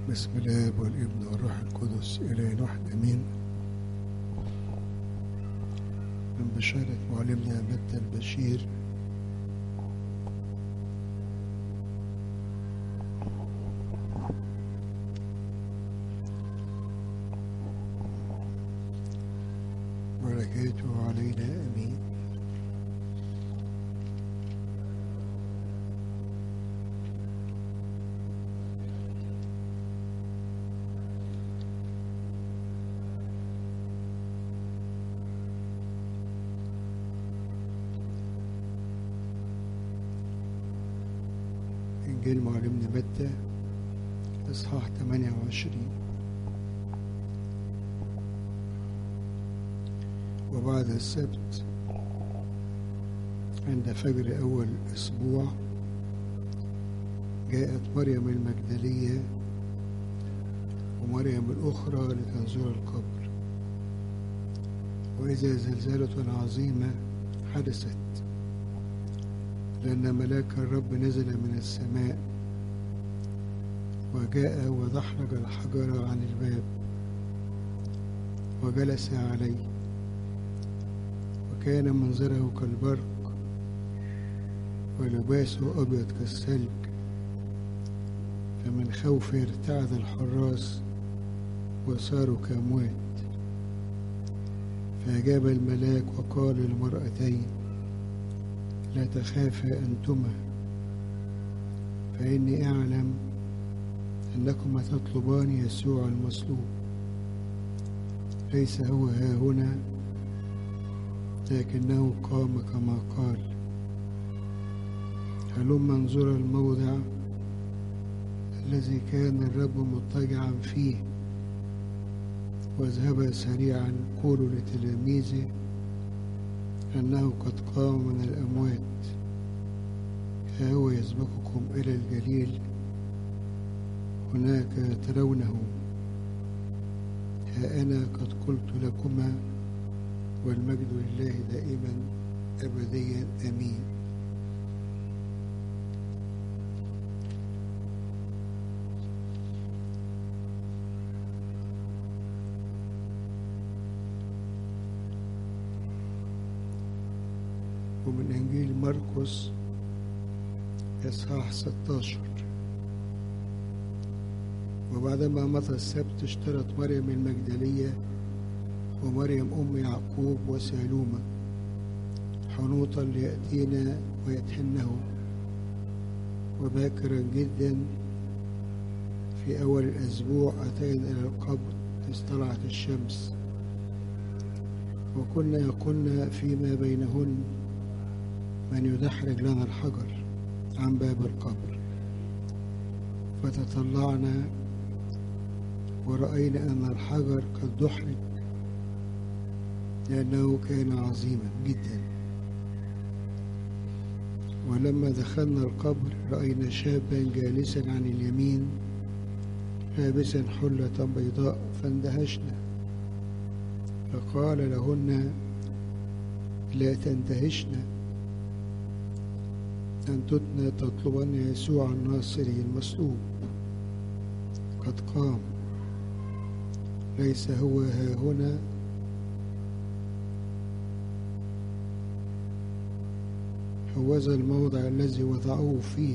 بسم الاب والابن والروح القدس الى واحد امين من بشارة معلمنا متى البشير بركاته علينا امين إنجيل معلمنا متى إصحاح 28 وبعد السبت عند فجر أول أسبوع جاءت مريم المجدلية ومريم الأخرى لتنزور القبر وإذا زلزلة عظيمة حدثت لأن ملاك الرب نزل من السماء وجاء ودحرج الحجر عن الباب وجلس عليه وكان منظره كالبرق ولباسه أبيض كالثلج فمن خوفه ارتعد الحراس وصاروا كأموات فأجاب الملاك وقال للمرأتين لا تخافا أنتما فإني أعلم أنكما تطلبان يسوع المصلوب ليس هو ها هنا لكنه قام كما قال هلما انظر الموضع الذي كان الرب مضطجعا فيه واذهبا سريعا قولوا لتلاميذه أنه قد قام من الأموات ها هو يسبقكم إلى الجليل هناك ترونه ها أنا قد قلت لكما والمجد لله دائما أبديا أمين ومن إنجيل مرقس إصحاح 16 وبعدما مضى السبت اشترت مريم المجدلية ومريم أم يعقوب وسالومة حنوطا ليأتينا ويدحنه وباكرا جدا في أول الأسبوع أتينا إلى القبر إذ طلعت الشمس وكنا يقولن فيما بينهن من يدحرج لنا الحجر عن باب القبر فتطلعنا ورأينا أن الحجر قد دحرج لأنه كان عظيما جدا ولما دخلنا القبر رأينا شابا جالسا عن اليمين لابسا حلة بيضاء فاندهشنا فقال لهن لا تندهشن أنتن تطلبن يسوع الناصري المصلوب قد قام ليس هو ها هنا هوذا الموضع الذي وضعوه فيه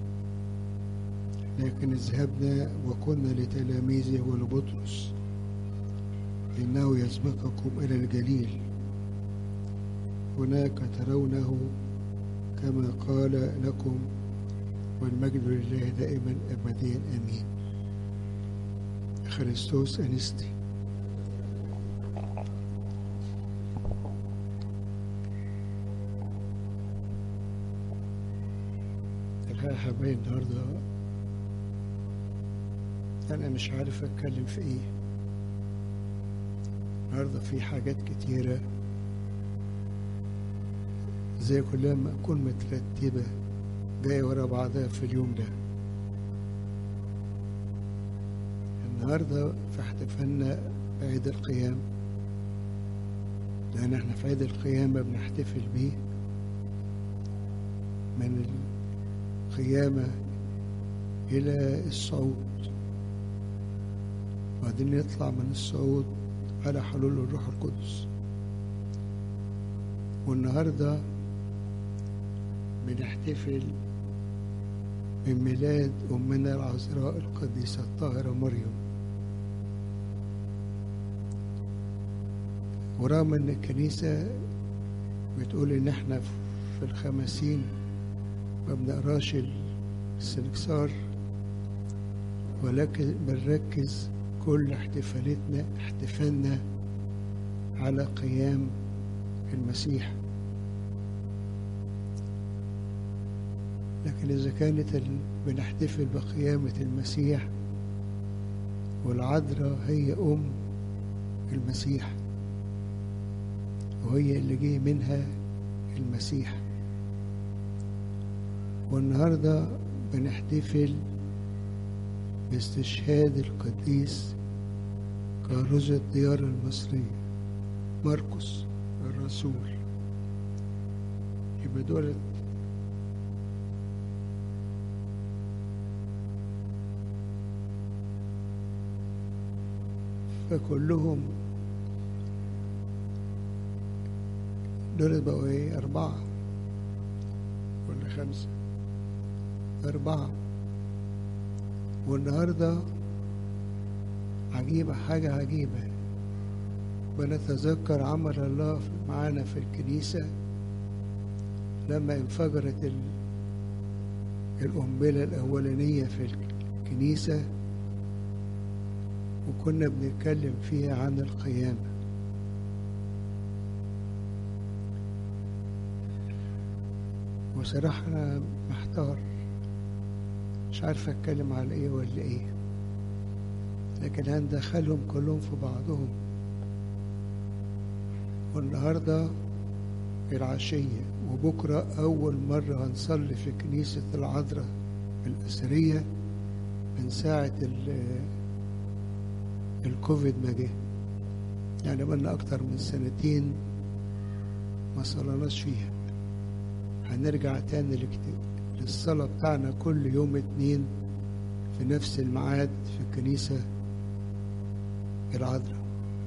لكن اذهبنا وقلنا لتلاميذه ولبطرس إنه يسبقكم إلى الجليل هناك ترونه كما قال لكم والمجد لله دائما أبديا أمين خريستوس أنستي الحقيقة حبايبي النهاردة أنا مش عارف أتكلم في إيه النهاردة في حاجات كتيرة زي كلها ما أكون مترتبة جاية ورا بعضها في اليوم ده النهاردة في احتفالنا بعيد القيام لأن احنا في عيد القيامة بنحتفل بيه من القيامة إلى الصعود وبعدين يطلع من الصعود على حلول الروح القدس والنهارده بنحتفل بميلاد أمنا العذراء القديسة الطاهرة مريم ورغم إن الكنيسة بتقول إن إحنا في الخمسين ما بنقراش السنكسار ولكن بنركز كل احتفالاتنا احتفالنا على قيام المسيح لكن إذا كانت ال... بنحتفل بقيامة المسيح والعذراء هي أم المسيح وهي اللي جه منها المسيح والنهاردة بنحتفل باستشهاد القديس كارث الديار المصرية مرقس الرسول يبقى دولت فكلهم دول بقوا ايه أربعة ولا خمسة أربعة والنهاردة عجيبة حاجة عجيبة بنتذكر عمل الله معانا في الكنيسة لما انفجرت ال... القنبلة الأولانية في الكنيسة وكنا بنتكلم فيها عن القيامة وصراحة أنا محتار مش عارف أتكلم على إيه ولا إيه لكن هندخلهم كلهم في بعضهم والنهاردة العشية وبكرة أول مرة هنصلي في كنيسة العذراء الأثرية من ساعة الكوفيد ما جه يعني بقالنا أكتر من سنتين ما صلناش فيها هنرجع تاني للصلاة بتاعنا كل يوم اتنين في نفس الميعاد في الكنيسة العذراء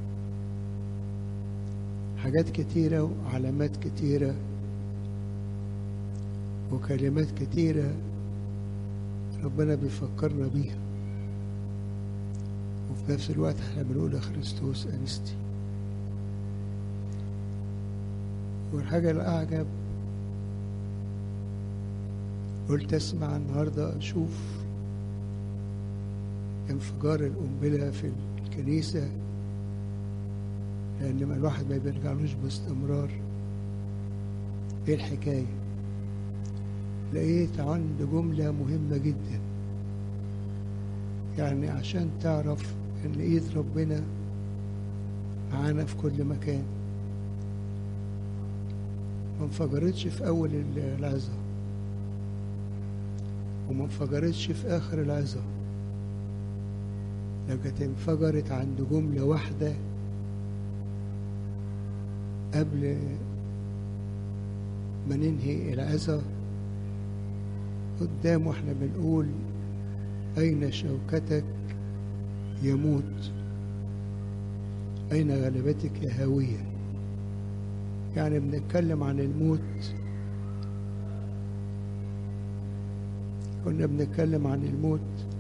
حاجات كتيرة وعلامات كتيرة وكلمات كتيرة ربنا بيفكرنا بيها وفي نفس الوقت احنا بنقول يا خريستوس أنستي والحاجة الأعجب قلت أسمع النهاردة أشوف انفجار القنبلة في الكنيسة لأن ما الواحد ما بيرجعلوش باستمرار إيه الحكاية لقيت عند جملة مهمة جدا يعني عشان تعرف إن إيد ربنا معانا في كل مكان ما انفجرتش في أول العظة وما انفجرتش في آخر العظة لكن انفجرت عند جملة واحدة قبل ما ننهي العظة قدام واحنا بنقول أين شوكتك يموت أين غلبتك يا هاوية يعني بنتكلم عن الموت كنا بنتكلم عن الموت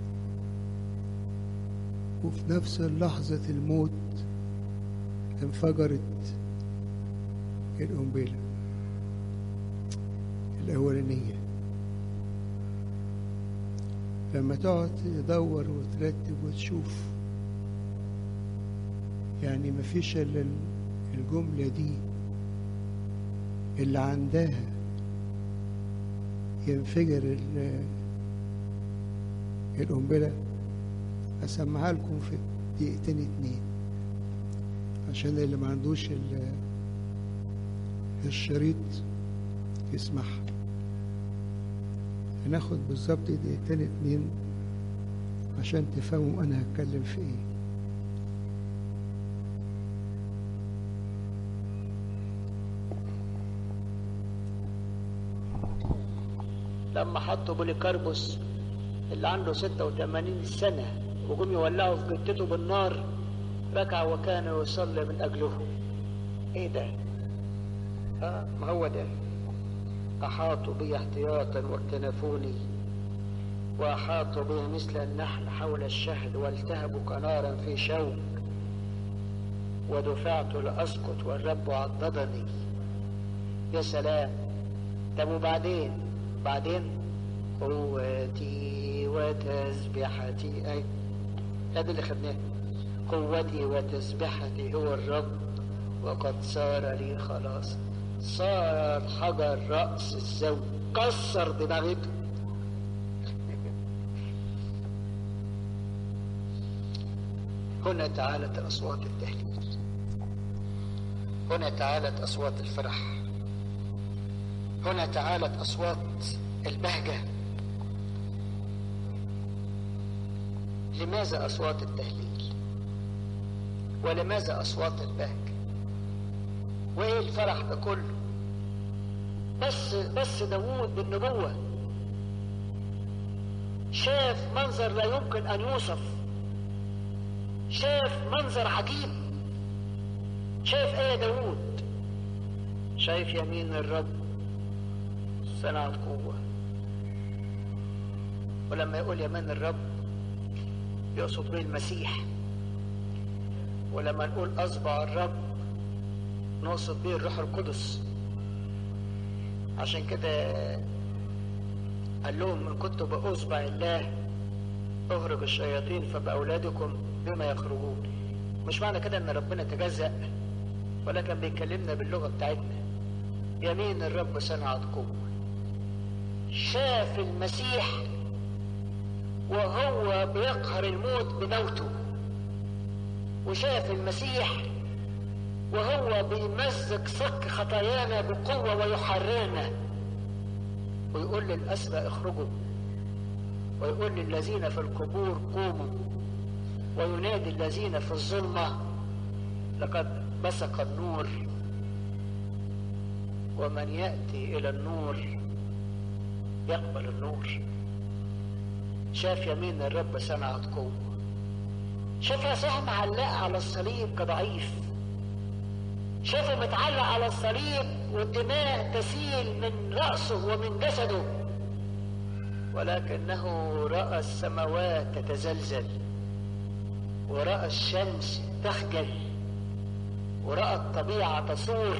وفي نفس لحظة الموت انفجرت القنبلة الأولانية لما تقعد تدور وترتب وتشوف يعني مفيش إلا الجملة دي اللي عندها ينفجر القنبلة أسمعها لكم في دقيقتين اتنين عشان اللي ما عندوش الشريط يسمعها هناخد بالظبط دقيقتين اتنين عشان تفهموا أنا هتكلم في إيه لما حطوا بوليكاربوس اللي عنده 86 سنة وجم يولعوا في جتته بالنار ركع وكان يصلي من أجلهم إيه ده؟ آه ما هو ده أحاطوا بي احتياطا واكتنفوني وأحاطوا بي مثل النحل حول الشهد والتهبوا كنارا في شوك ودفعت لأسقط والرب عضدني يا سلام طب وبعدين بعدين قوتي وتسبحتي أي هذا اللي خدناه قوتي وتسبحتي هو الرب وقد صار لي خلاص صار حجر رأس الزوج كسر دماغته هنا تعالت أصوات التهليل هنا تعالت أصوات الفرح هنا تعالت أصوات البهجة لماذا أصوات التهليل ولماذا أصوات البهجة وإيه الفرح ده كله بس بس داوود بالنبوة شاف منظر لا يمكن أن يوصف شاف منظر عجيب شاف ايه داوود شايف يمين الرب صنعت قوة ولما يقول يمين الرب يقصد به المسيح ولما نقول أصبع الرب نقصد به الروح القدس عشان كده قال لهم إن كنتوا بأصبع الله اخرج الشياطين فبأولادكم بما يخرجون مش معنى كده ان ربنا تجزأ ولكن بيكلمنا باللغة بتاعتنا يمين الرب صنعت قوة شاف المسيح وهو بيقهر الموت بموته وشاف المسيح وهو بيمزق صك خطايانا بقوة ويحررنا ويقول للأسرى اخرجوا ويقول للذين في القبور قوموا وينادي الذين في الظلمة لقد بسق النور ومن يأتي إلى النور يقبل النور شاف يمين الرب صنعت قوة شافها صح معلقة على الصليب كضعيف شافه متعلق على الصليب والدماء تسيل من رأسه ومن جسده ولكنه رأى السماوات تتزلزل ورأى الشمس تخجل ورأى الطبيعة تصور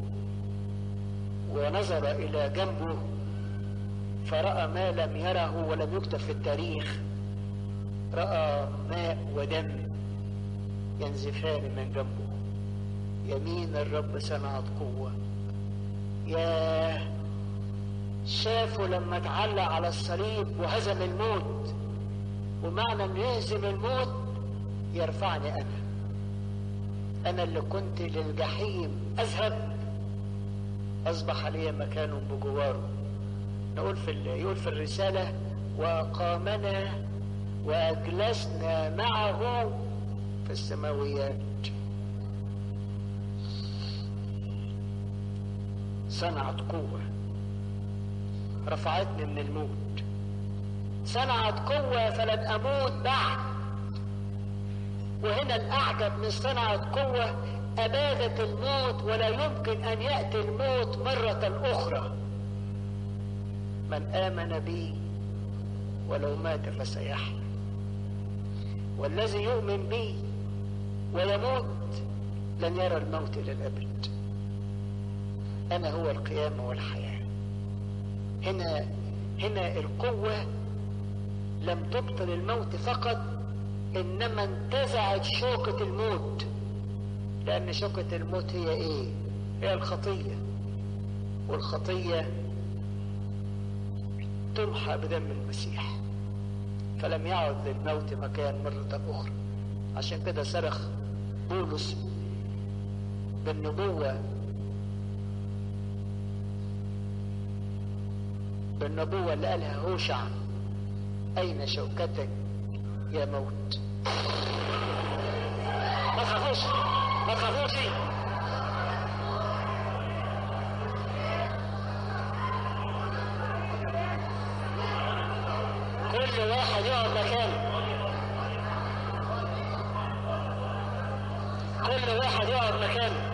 ونظر إلى جنبه فرأى ما لم يره ولم يكتب في التاريخ رأى ماء ودم ينزفان من جنبه يمين الرب صنعت قوة ياه شافه لما اتعلق على الصليب وهزم الموت ومعنى انه يهزم الموت يرفعني انا انا اللي كنت للجحيم اذهب اصبح لي مكان بجواره نقول في يقول في الرساله واقامنا واجلسنا معه في السماويات صنعت قوه رفعتني من الموت صنعت قوة فلن أموت بعد وهنا الأعجب من صنعت قوة أبادت الموت ولا يمكن أن يأتي الموت مرة أخرى من آمن بي ولو مات فسيحيا والذي يؤمن بي ويموت لن يرى الموت للأبد أنا هو القيامة والحياة هنا هنا القوة لم تبطل الموت فقط إنما انتزعت شوكة الموت لأن شوكة الموت هي إيه؟ هي الخطية والخطية تمحى بدم المسيح فلم يعد للموت مكان مرة أخرى عشان كده صرخ بولس بالنبوة بالنبوة اللي قالها هوشع أين شوكتك يا موت ما تخافوش ما تخافوش كل واحد يقعد مكانه كل واحد يقعد مكانه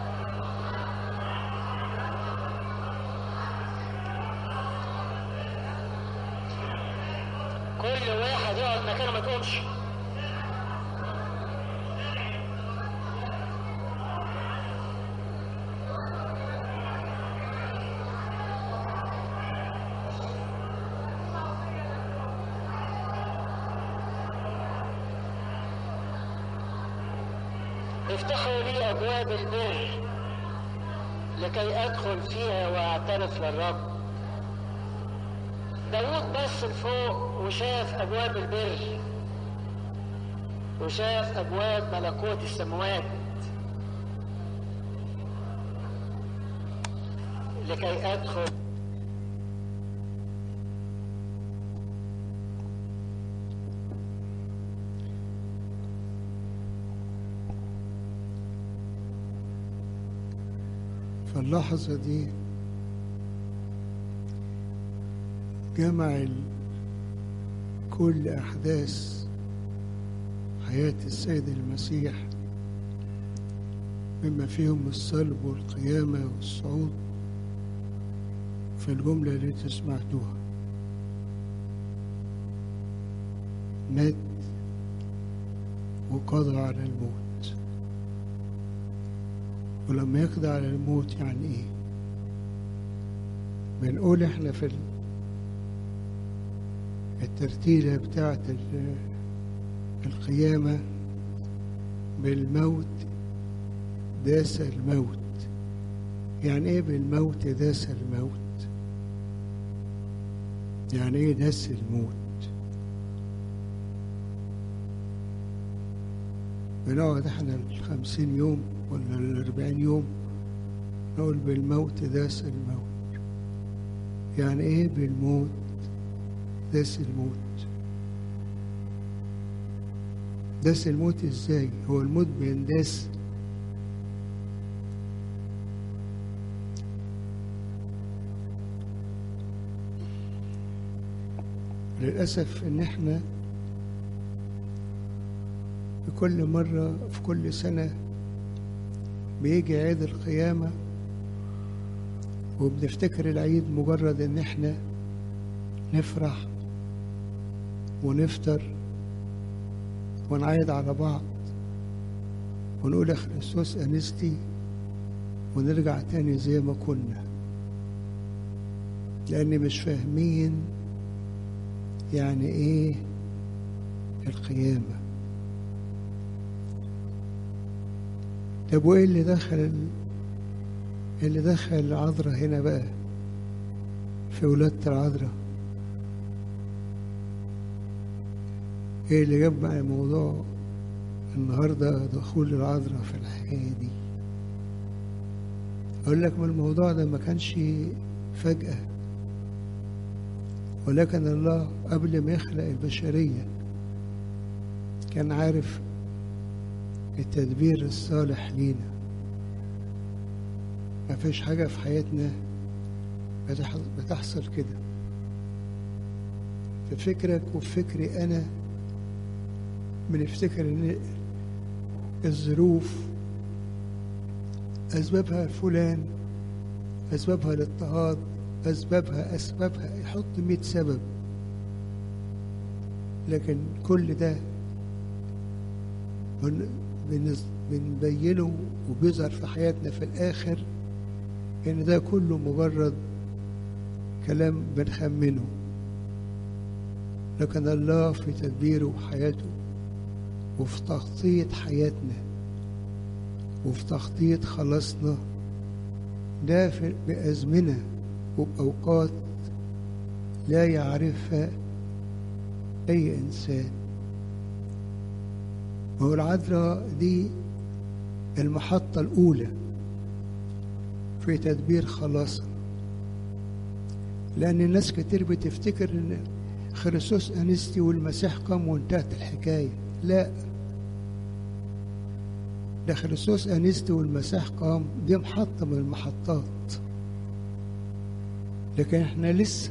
كل واحد يقعد مكانه ما تقومش افتحوا لي ابواب البر لكي ادخل فيها واعترف للرب داود بص لفوق وشاف ابواب البر وشاف ابواب ملكوت السماوات لكي ادخل فاللحظة دي جمع ال- كل أحداث حياة السيد المسيح مما فيهم الصلب والقيامة والصعود في الجملة التي سمعتوها مات وقضى على الموت ولما يقضي على الموت يعني ايه بنقول احنا في ال- الترتيلة بتاعت ال- القيامة بالموت داس الموت يعني ايه بالموت داس الموت يعني ايه داس الموت بنقعد احنا الخمسين يوم ولا الأربعين يوم نقول بالموت داس الموت يعني ايه بالموت داس الموت داس الموت ازاي هو الموت بينداس للأسف إن إحنا في كل مرة في كل سنة بيجي عيد القيامة وبنفتكر العيد مجرد إن إحنا نفرح ونفطر ونعيد على بعض ونقول يا خريستوس أنستي ونرجع تاني زي ما كنا لأن مش فاهمين يعني إيه القيامة طب وإيه اللي دخل ال- اللي دخل العذراء هنا بقى في ولادة العذراء ايه اللي جاب بقى الموضوع النهارده دخول العذراء في الحكايه دي اقول لك ما الموضوع ده ما كانش فجأة ولكن الله قبل ما يخلق البشرية كان عارف التدبير الصالح لينا ما فيش حاجة في حياتنا بتح- بتحصل كده في فكرك وفي فكري أنا بنفتكر إن الظروف أسبابها فلان أسبابها الاضطهاد أسبابها أسبابها يحط مئة سبب لكن كل ده بن- بنز- بنبينه وبيظهر في حياتنا في الآخر إن ده كله مجرد كلام بنخمنه لكن الله في تدبيره وحياته وفي تخطيط حياتنا وفي تخطيط خلاصنا ده في- بأزمنة وبأوقات لا يعرفها أي إنسان وهو العذراء دي المحطة الأولى في تدبير خلاصنا لأن الناس كتير بتفتكر إن خريستوس أنستي والمسيح قام وانتهت الحكاية لا ده خريستوس أنستي والمسيح قام دي محطة من المحطات لكن احنا لسه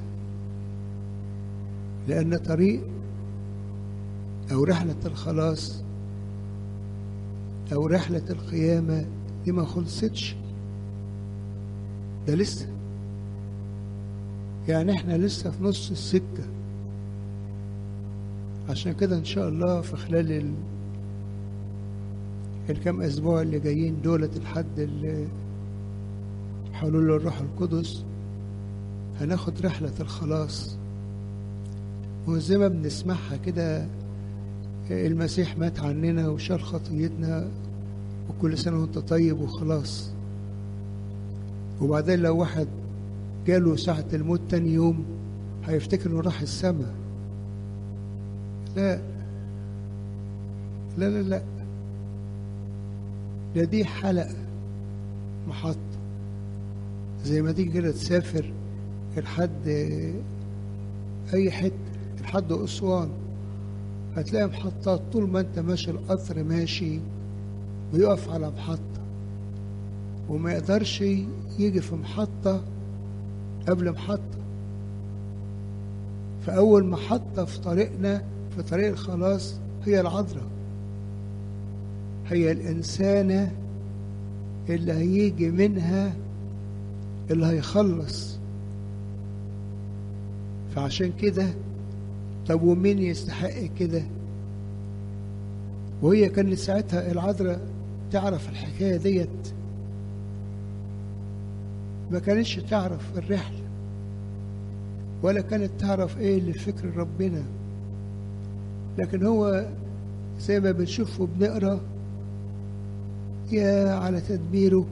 لأن طريق أو رحلة الخلاص أو رحلة القيامة دي ما خلصتش ده لسه يعني احنا لسه في نص السكة عشان كده ان شاء الله في خلال ال... الكام اسبوع اللي جايين دولت لحد ال- حلول الروح القدس هناخد رحلة الخلاص وزي ما بنسمعها كده المسيح مات عننا وشال خطيتنا وكل سنة وانت طيب وخلاص وبعدين لو واحد جاله ساعة الموت تاني يوم هيفتكر انه راح السماء لا لا لا لا ده دي حلقة محطة زي ما تيجي كده تسافر لحد أي حتة لحد أسوان هتلاقي محطات طول ما أنت ماشي القطر ماشي بيقف على محطة وما يقدرش يجي في محطة قبل محطة فأول محطة في طريقنا في طريق الخلاص هي العذراء هي الإنسانة اللي هيجي منها اللي هيخلص فعشان كده طب ومين يستحق كده وهي كانت ساعتها العذراء تعرف الحكاية ديت ما كانتش تعرف الرحلة ولا كانت تعرف ايه اللي في فكر ربنا لكن هو زي ما بنشوف وبنقرا يا على تدبيره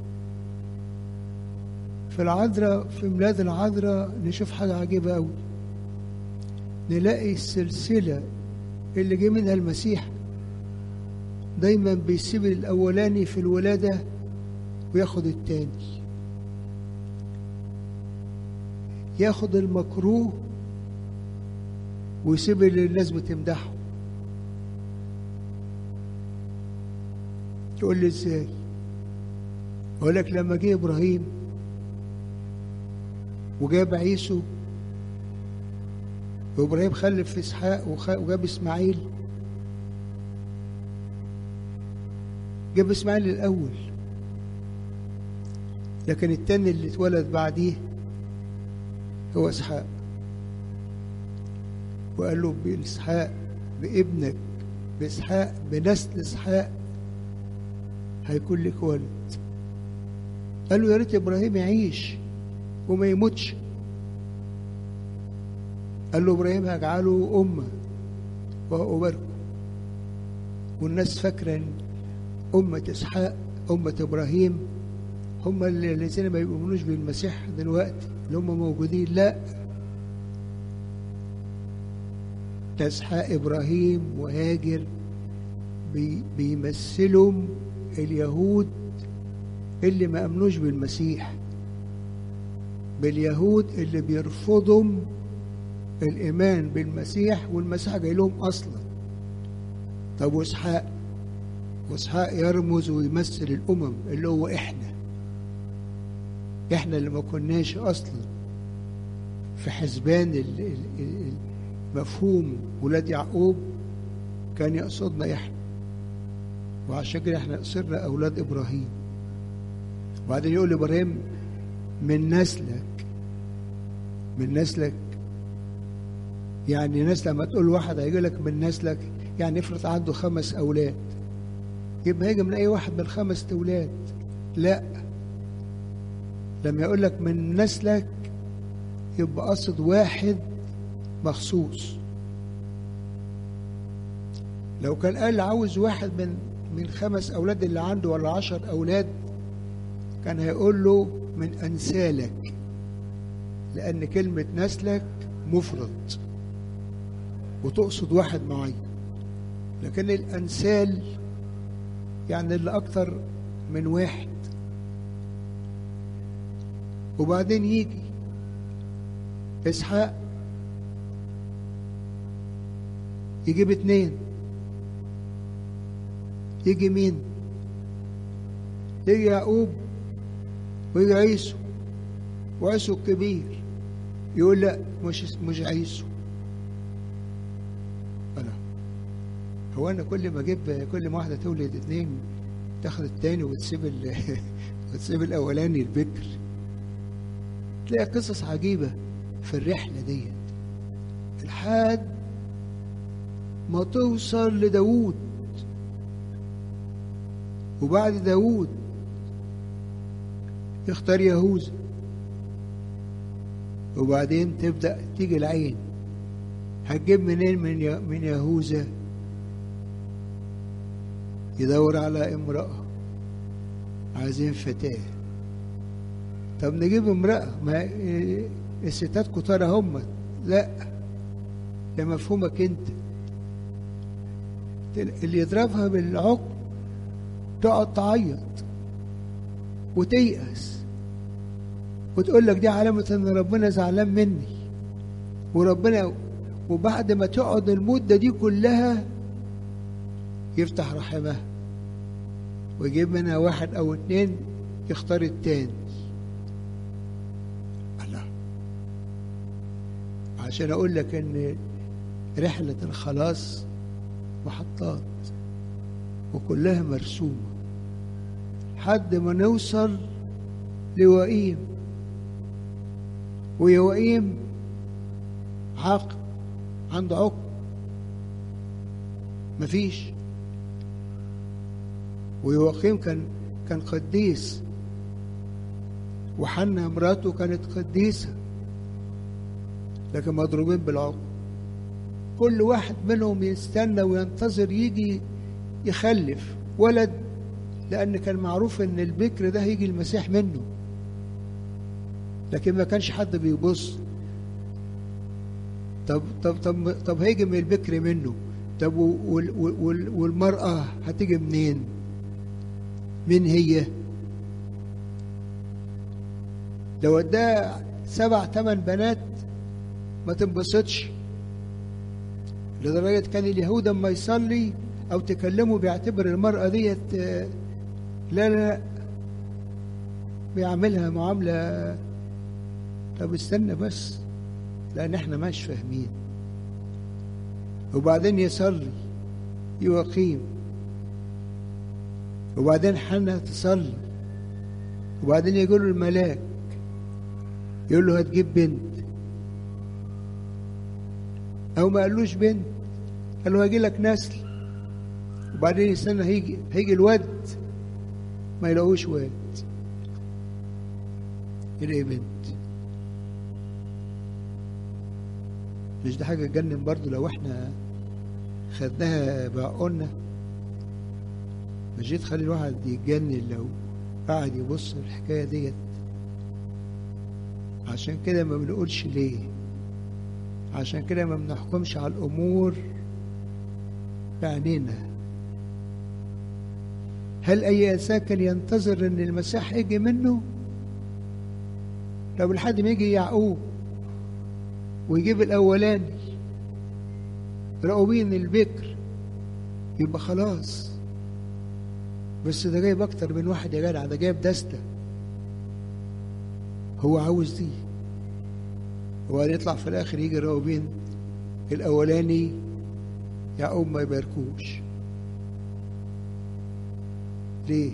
في العذراء في ميلاد العذراء نشوف حاجة عجيبة أوي نلاقي السلسلة اللي جه منها المسيح دايما بيسيب الأولاني في الولادة وياخد التاني ياخد المكروه ويسيب اللي الناس بتمدحه تقول لي ازاي اقول لك لما جه ابراهيم وجاب عيسو وابراهيم خلف اسحاق وخ- وجاب اسماعيل جاب اسماعيل الاول لكن التاني اللي اتولد بعديه هو اسحاق وقال له باسحاق بابنك باسحاق بنسل اسحاق هيكون لك ولد قال له يا ريت ابراهيم يعيش وما يموتش قال له ابراهيم هجعله امه واباركه والناس فاكره ان امه اسحاق امه ابراهيم هم اللي- الذين ما يؤمنوش بالمسيح دلوقتي اللي هم موجودين لا ده اسحاق ابراهيم وهاجر بي بيمثلهم اليهود اللي ما امنوش بالمسيح باليهود اللي بيرفضهم الايمان بالمسيح والمسيح جاي لهم اصلا طب واسحاق واسحاق يرمز ويمثل الامم اللي هو احنا احنا اللي ما كناش اصلا في حسبان ال- ال- ال- مفهوم ولاد يعقوب كان يقصدنا احنا وعشان كده احنا صرنا اولاد ابراهيم وبعدين يقول لابراهيم من نسلك من نسلك يعني ناس لما تقول واحد هيجي لك من نسلك يعني افرض عنده خمس اولاد يبقى هيجي من اي واحد من الخمس اولاد لا لما يقول لك من نسلك يبقى قصد واحد مخصوص لو كان قال عاوز واحد من من خمس اولاد اللي عنده ولا عشر اولاد كان هيقول له من انسالك لان كلمه نسلك مفرد وتقصد واحد معين لكن الانسال يعني اللي اكتر من واحد وبعدين يجي اسحاق يجيب اتنين يجي مين يجي يعقوب ويجي عيسو وعيسو الكبير يقول لا مش مش عيسو أنا هو انا كل ما اجيب كل ما واحده تولد اتنين تاخد التاني وتسيب ال... وتسيب الاولاني البكر تلاقي قصص عجيبه في الرحله ديت لحد ما توصل لداوود وبعد داوود يختار يهوذا وبعدين تبدأ تيجي العين هتجيب منين من ي- من يهوذا يدور على امرأة عايزين فتاة طب نجيب امرأة ما إيه، الستات كتار هم لا ده مفهومك انت اللي يضربها بالعقل تقعد تعيط وتيأس وتقول لك دي علامة ان ربنا زعلان مني وربنا وبعد ما تقعد المدة دي كلها يفتح رحمها ويجيب منها واحد او اتنين يختار التاني الله عشان اقول لك ان رحلة الخلاص محطات وكلها مرسومة لحد ما نوصل لوئيم ويوئيم عاقل عنده عقل مفيش ويوقيم كان كان قديس وحنا مراته كانت قديسة لكن مضروبين بالعقل كل واحد منهم يستنى وينتظر يجي يخلف ولد لأن كان معروف إن البكر ده هيجي المسيح منه لكن ما كانش حد بيبص طب طب طب طب هيجي من البكر منه طب وال وال والمرأة هتيجي منين؟ مين هي؟ لو اداها سبع ثمان بنات ما تنبسطش لدرجة كان اليهود اما يصلي أو تكلمه بيعتبر المرأة ديت آه، لا لا بيعملها معاملة طب استنى بس لأن احنا مش فاهمين وبعدين يصلي يقيم وبعدين حنا تصلي وبعدين يقول له الملاك يقول له هتجيب بنت او ما قالوش بنت قال له هيجي لك نسل وبعدين يستنى هيجي هيجي الواد ما يلاقوش واد يلاقي بنت مش ده حاجة تجنن برضو لو احنا خدناها بعقولنا مش دي تخلي الواحد يتجنن لو قاعد يبص الحكاية ديت عشان كده ما بنقولش ليه عشان كده ما بنحكمش على الأمور بعينينا هل أي إنسان كان ينتظر إن المسيح يجي منه؟ لو لحد ما يجي يعقوب ويجيب الأولاني رأوبين البكر يبقى خلاص بس ده جايب أكتر من واحد يا جدع ده جايب دستة هو عاوز دي وبعدين يطلع في الآخر يجي رأوبين الأولاني يعقوب ما يباركوش ليه؟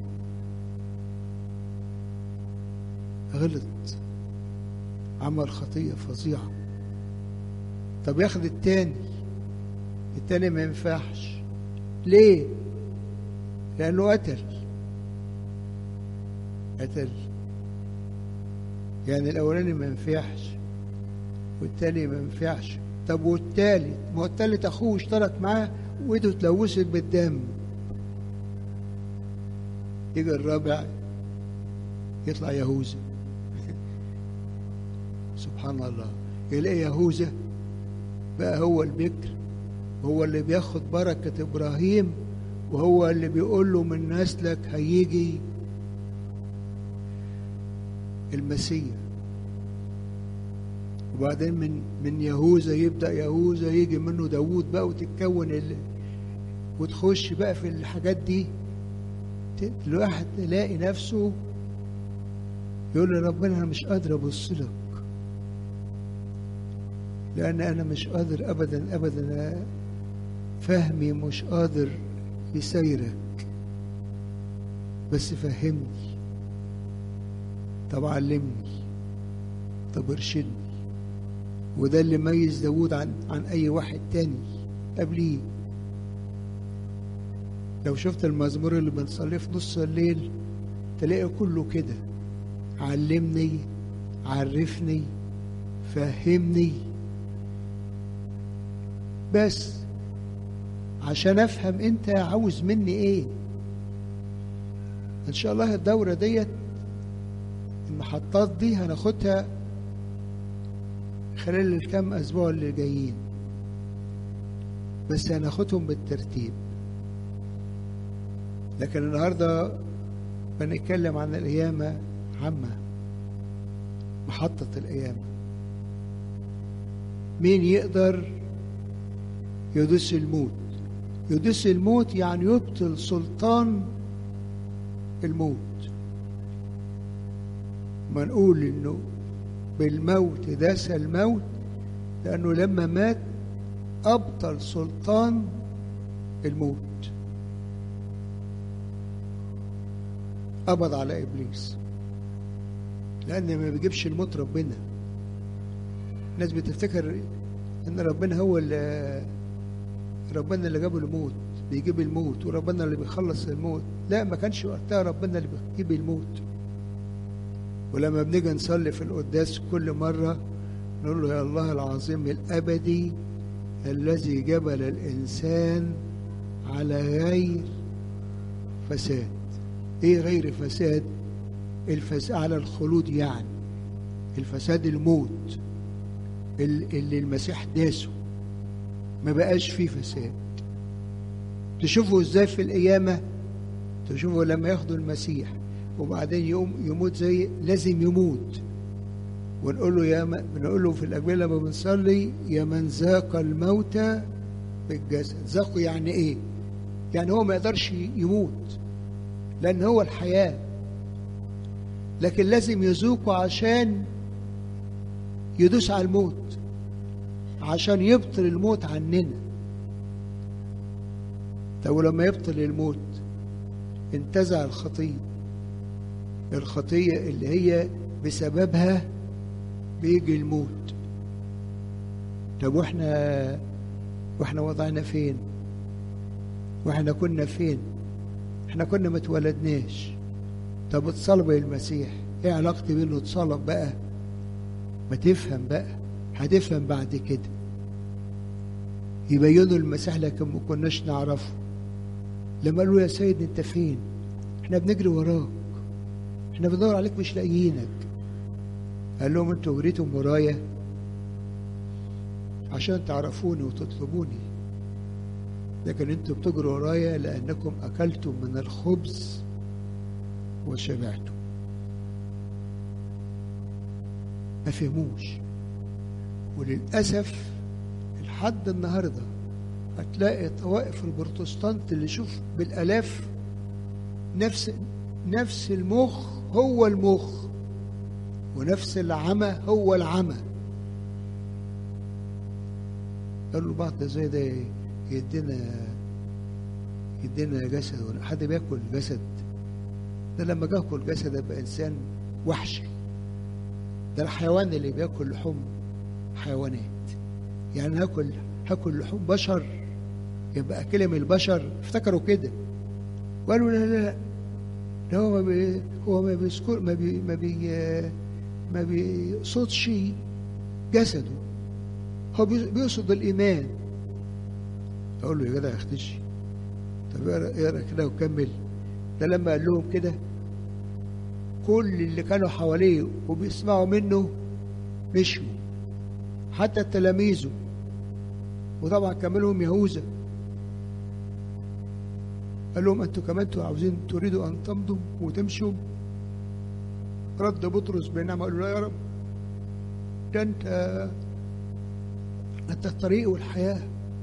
غلط عمل خطية فظيعة طب ياخد التاني التاني ما ينفعش ليه؟ لأنه قتل قتل يعني الأولاني ما ينفعش والتاني ما ينفعش طب والتالت ما هو التالت أخوه اشترك معاه وإيده اتلوثت بالدم يجي الرابع يطلع يهوذا سبحان الله يلاقي يهوذا بقى هو البكر هو اللي بياخد بركة إبراهيم وهو اللي بيقول له من نسلك هيجي المسيح وبعدين من من يهوذا يبدأ يهوذا يجي منه داوود بقى وتتكون ال... وتخش بقى في الحاجات دي ت- الواحد يلاقي نفسه يقول لربنا انا مش قادر ابص لك لان انا مش قادر ابدا ابدا فهمي مش قادر يسيرك بس فهمني طب علمني طب ارشدني وده اللي ميز داود عن عن اي واحد تاني قبليه لو شفت المزمور اللي بنصليه في نص الليل تلاقي كله كده علمني عرفني فهمني بس عشان افهم انت عاوز مني ايه ان شاء الله الدوره ديت المحطات دي هناخدها خلال الكام اسبوع اللي جايين بس هناخدهم بالترتيب لكن النهارده بنتكلم عن القيامة عامة محطة القيامة مين يقدر يدس الموت يدس الموت يعني يبطل سلطان الموت ما نقول انه بالموت داس الموت لانه لما مات ابطل سلطان الموت قبض على ابليس لان ما بيجيبش الموت ربنا الناس بتفتكر ان ربنا هو اللي ربنا اللي جاب الموت بيجيب الموت وربنا اللي بيخلص الموت لا ما كانش وقتها ربنا اللي بيجيب الموت ولما بنيجي نصلي في القداس كل مرة نقول له يا الله العظيم الأبدي الذي جبل الإنسان على غير فساد ايه غير فساد الفساد على الخلود يعني الفساد الموت اللي المسيح داسه ما بقاش فيه فساد تشوفوا ازاي في القيامة تشوفوا لما ياخدوا المسيح وبعدين يقوم يموت زي لازم يموت ونقول له يا ما بنقول له في الأجبية لما بنصلي يا من ذاق الموت بالجسد ذاقه يعني ايه يعني هو ما يقدرش يموت لأن هو الحياة لكن لازم يذوقه عشان يدوس على الموت عشان يبطل الموت عننا طب لما يبطل الموت انتزع الخطية الخطية اللي هي بسببها بيجي الموت طب واحنا واحنا وضعنا فين واحنا كنا فين احنا كنا ما اتولدناش طب اتصلب المسيح ايه علاقتي بانه اتصلب بقى ما تفهم بقى هتفهم بعد كده يبينوا المسيح لكن ما كناش نعرفه لما قالوا يا سيد انت فين احنا بنجري وراك احنا بندور عليك مش لاقيينك قال لهم انتوا جريتم ورايا عشان تعرفوني وتطلبوني لكن انتوا بتجروا ورايا لانكم اكلتم من الخبز وشبعتم ما فهموش وللاسف لحد النهارده هتلاقي طوائف البروتستانت اللي شوف بالالاف نفس نفس المخ هو المخ ونفس العمى هو العمى قالوا بعض ده زي ده يدينا يدينا جسد ولا حد بياكل جسد ده لما جاكل جسد يبقى انسان وحشي ده الحيوان اللي بياكل لحوم حيوانات يعني هاكل هاكل لحوم بشر يبقى اكلها من البشر افتكروا كده وقالوا لا لا لا ده هو ما بي هو ما بيذكر ما بي ما بي ما بيقصدش جسده هو بيقصد الايمان اقول له يا جدع اختشي طب اقرا كده وكمل ده لما قال لهم كده كل اللي كانوا حواليه وبيسمعوا منه مشوا حتى تلاميذه وطبعا كملهم يهوذا قال لهم انتوا كمان انتوا عاوزين تريدوا ان تمضوا وتمشوا رد بطرس بينما قال له لا يا رب ده انت انت الطريق والحياه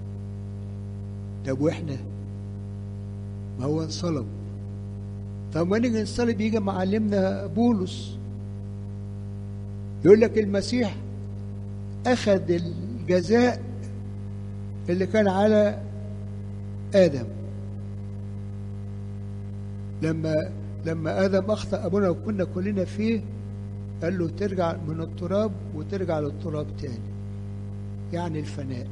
طب واحنا ما هو انصلب طب ما نيجي نصلب يجي معلمنا بولس يقول لك المسيح اخذ الجزاء اللي كان على آدم لما لما آدم أخطأ أبونا وكنا كلنا فيه قال له ترجع من التراب وترجع للتراب تاني يعني الفناء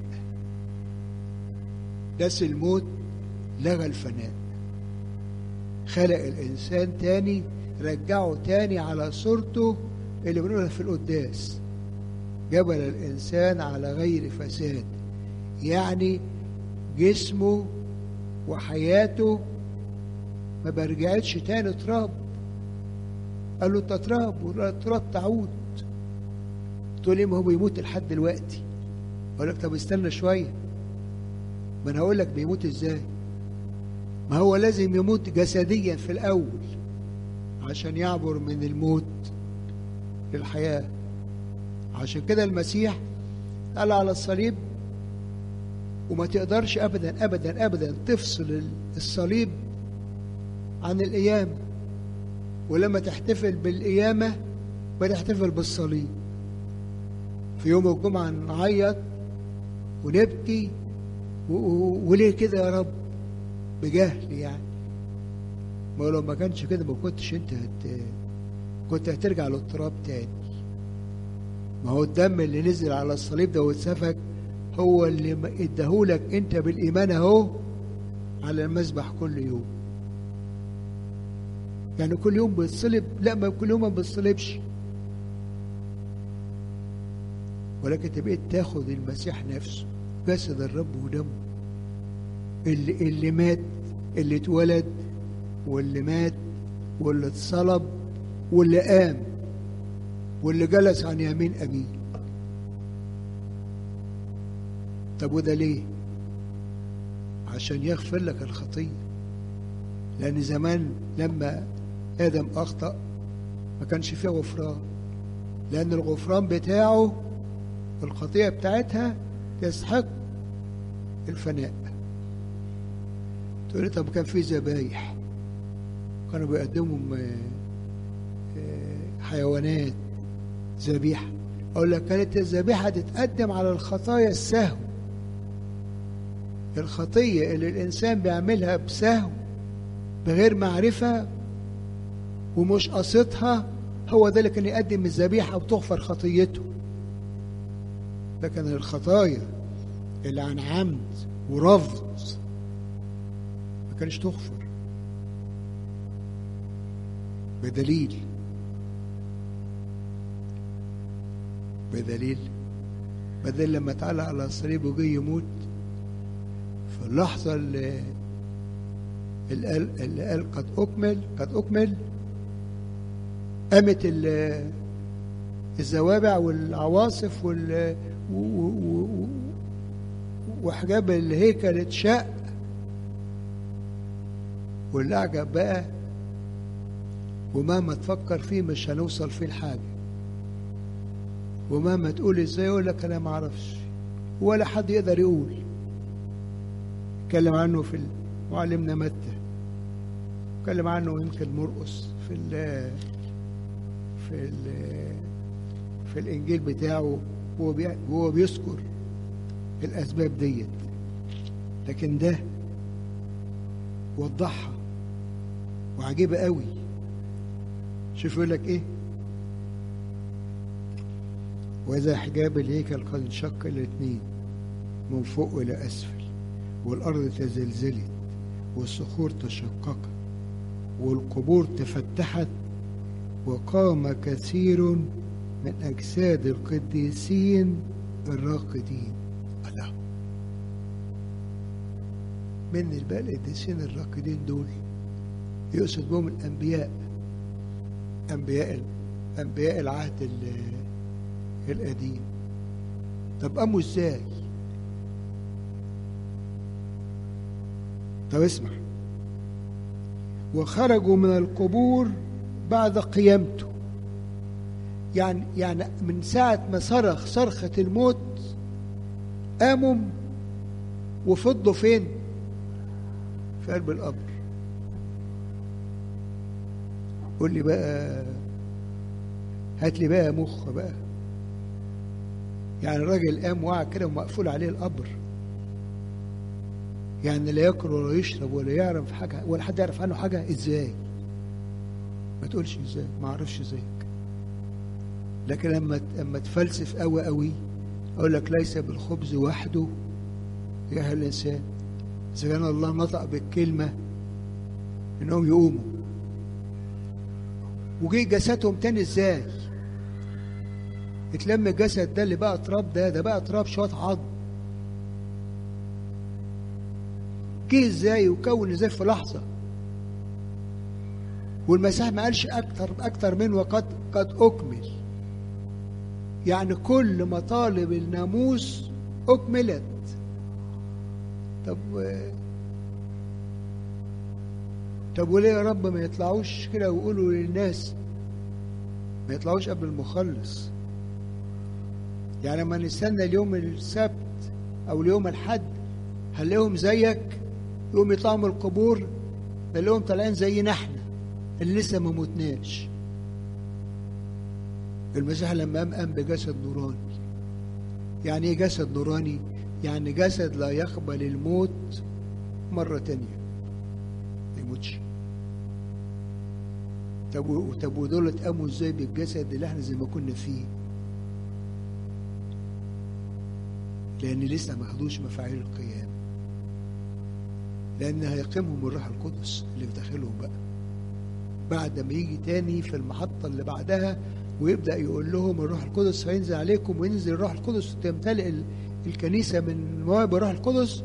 داس الموت لغى الفناء خلق الإنسان تاني رجعه تاني على صورته اللي بنقولها في القداس جبل الإنسان على غير فساد يعني جسمه وحياته ما برجعتش تاني تراب قال له انت تراب والتراب تعود تقول لي ما هو بيموت لحد دلوقتي اقول لك طب استنى شويه ما انا هقول لك بيموت ازاي ما هو لازم يموت جسديا في الاول عشان يعبر من الموت للحياه عشان كده المسيح قال على الصليب وما تقدرش ابدا ابدا ابدا تفصل الصليب عن القيامه ولما تحتفل بالقيامه بتحتفل بالصليب في يوم الجمعه نعيط ونبكي وليه كده يا رب بجهل يعني ما لو ما كانش كده ما كنتش انت هت... كنت هترجع للتراب تاني ما هو الدم اللي نزل على الصليب ده واتسفك هو اللي اداهولك انت بالايمان اهو على المذبح كل يوم يعني كل يوم بتصلب لا ما كل يوم ما بتصلبش ولكن تبقى تاخد المسيح نفسه جسد الرب ودمه اللي اللي مات اللي اتولد واللي مات واللي اتصلب واللي قام واللي جلس عن يمين ابيه طب وده ليه عشان يغفر لك الخطيه لان زمان لما ادم اخطا ما كانش فيه غفران لان الغفران بتاعه الخطيه بتاعتها يستحق الفناء تقول لي طب كان في ذبايح كانوا بيقدموا حيوانات ذبيحه اقول لك كانت الذبيحه تتقدم على الخطايا السهو الخطيه اللي الانسان بيعملها بسهو بغير معرفه ومش قصدها هو ده اللي كان يقدم الذبيحه وتغفر خطيته لكن الخطايا اللي عن عمد ورفض ما كانش تغفر بدليل بدليل بدل لما تعالى على الصليب وجي يموت في اللحظة اللي اللي قال, اللي قال قد أكمل قد أكمل قامت الزوابع والعواصف وال وحجاب الهيكل اتشق والأعجب بقى ومهما تفكر فيه مش هنوصل فيه لحاجة ومهما تقول ازاي يقول لك انا ما اعرفش ولا حد يقدر يقول اتكلم عنه في معلمنا متى اتكلم عنه يمكن مرقص في ال في ال في الانجيل بتاعه هو هو بيذكر الاسباب ديت لكن ده وضحها وعجيبه قوي شوف يقول لك ايه وإذا حجاب الهيكل قد انشق الاثنين من فوق إلى أسفل والأرض تزلزلت والصخور تشققت والقبور تفتحت وقام كثير من أجساد القديسين الراقدين الله من بقى القديسين الراقدين دول يقصد بهم الأنبياء أنبياء أنبياء العهد القديم طب قاموا ازاي طب اسمع وخرجوا من القبور بعد قيامته يعني يعني من ساعة ما صرخ صرخة الموت قاموا وفضوا فين؟ في قلب القبر قول لي بقى هات لي بقى مخ بقى يعني الراجل قام وقع كده ومقفول عليه القبر يعني لا ياكل ولا يشرب ولا يعرف حاجه ولا حد يعرف عنه حاجه ازاي ما تقولش ازاي ما اعرفش ازيك لكن لما لما تفلسف قوي قوي اقول لك ليس بالخبز وحده يحيى الانسان اذا كان الله نطق بالكلمه انهم يقوموا وجي جسدهم تاني ازاي اتلم الجسد ده اللي بقى تراب ده ده بقى تراب شويه عظم جه ازاي وكون ازاي في لحظه والمسيح ما قالش اكتر اكتر من وقد قد اكمل يعني كل مطالب الناموس اكملت طب طب وليه يا رب ما يطلعوش كده ويقولوا للناس ما يطلعوش قبل المخلص يعني لما نستنى اليوم السبت او اليوم الحد هنلاقيهم زيك يقوم يطلعوا من القبور نلاقيهم طالعين زينا احنا اللي لسه ما متناش المسيح لما قام قام بجسد نوراني يعني ايه جسد نوراني يعني جسد لا يقبل الموت مرة تانية ما يموتش طب طب ودول اتقاموا ازاي بالجسد اللي احنا زي ما كنا فيه لان لسه ما خدوش مفاعيل القيام لان هيقيمهم الروح القدس اللي في داخلهم بقى بعد ما يجي تاني في المحطة اللي بعدها ويبدأ يقول لهم الروح القدس هينزل عليكم وينزل الروح القدس وتمتلئ الكنيسة من مواهب الروح القدس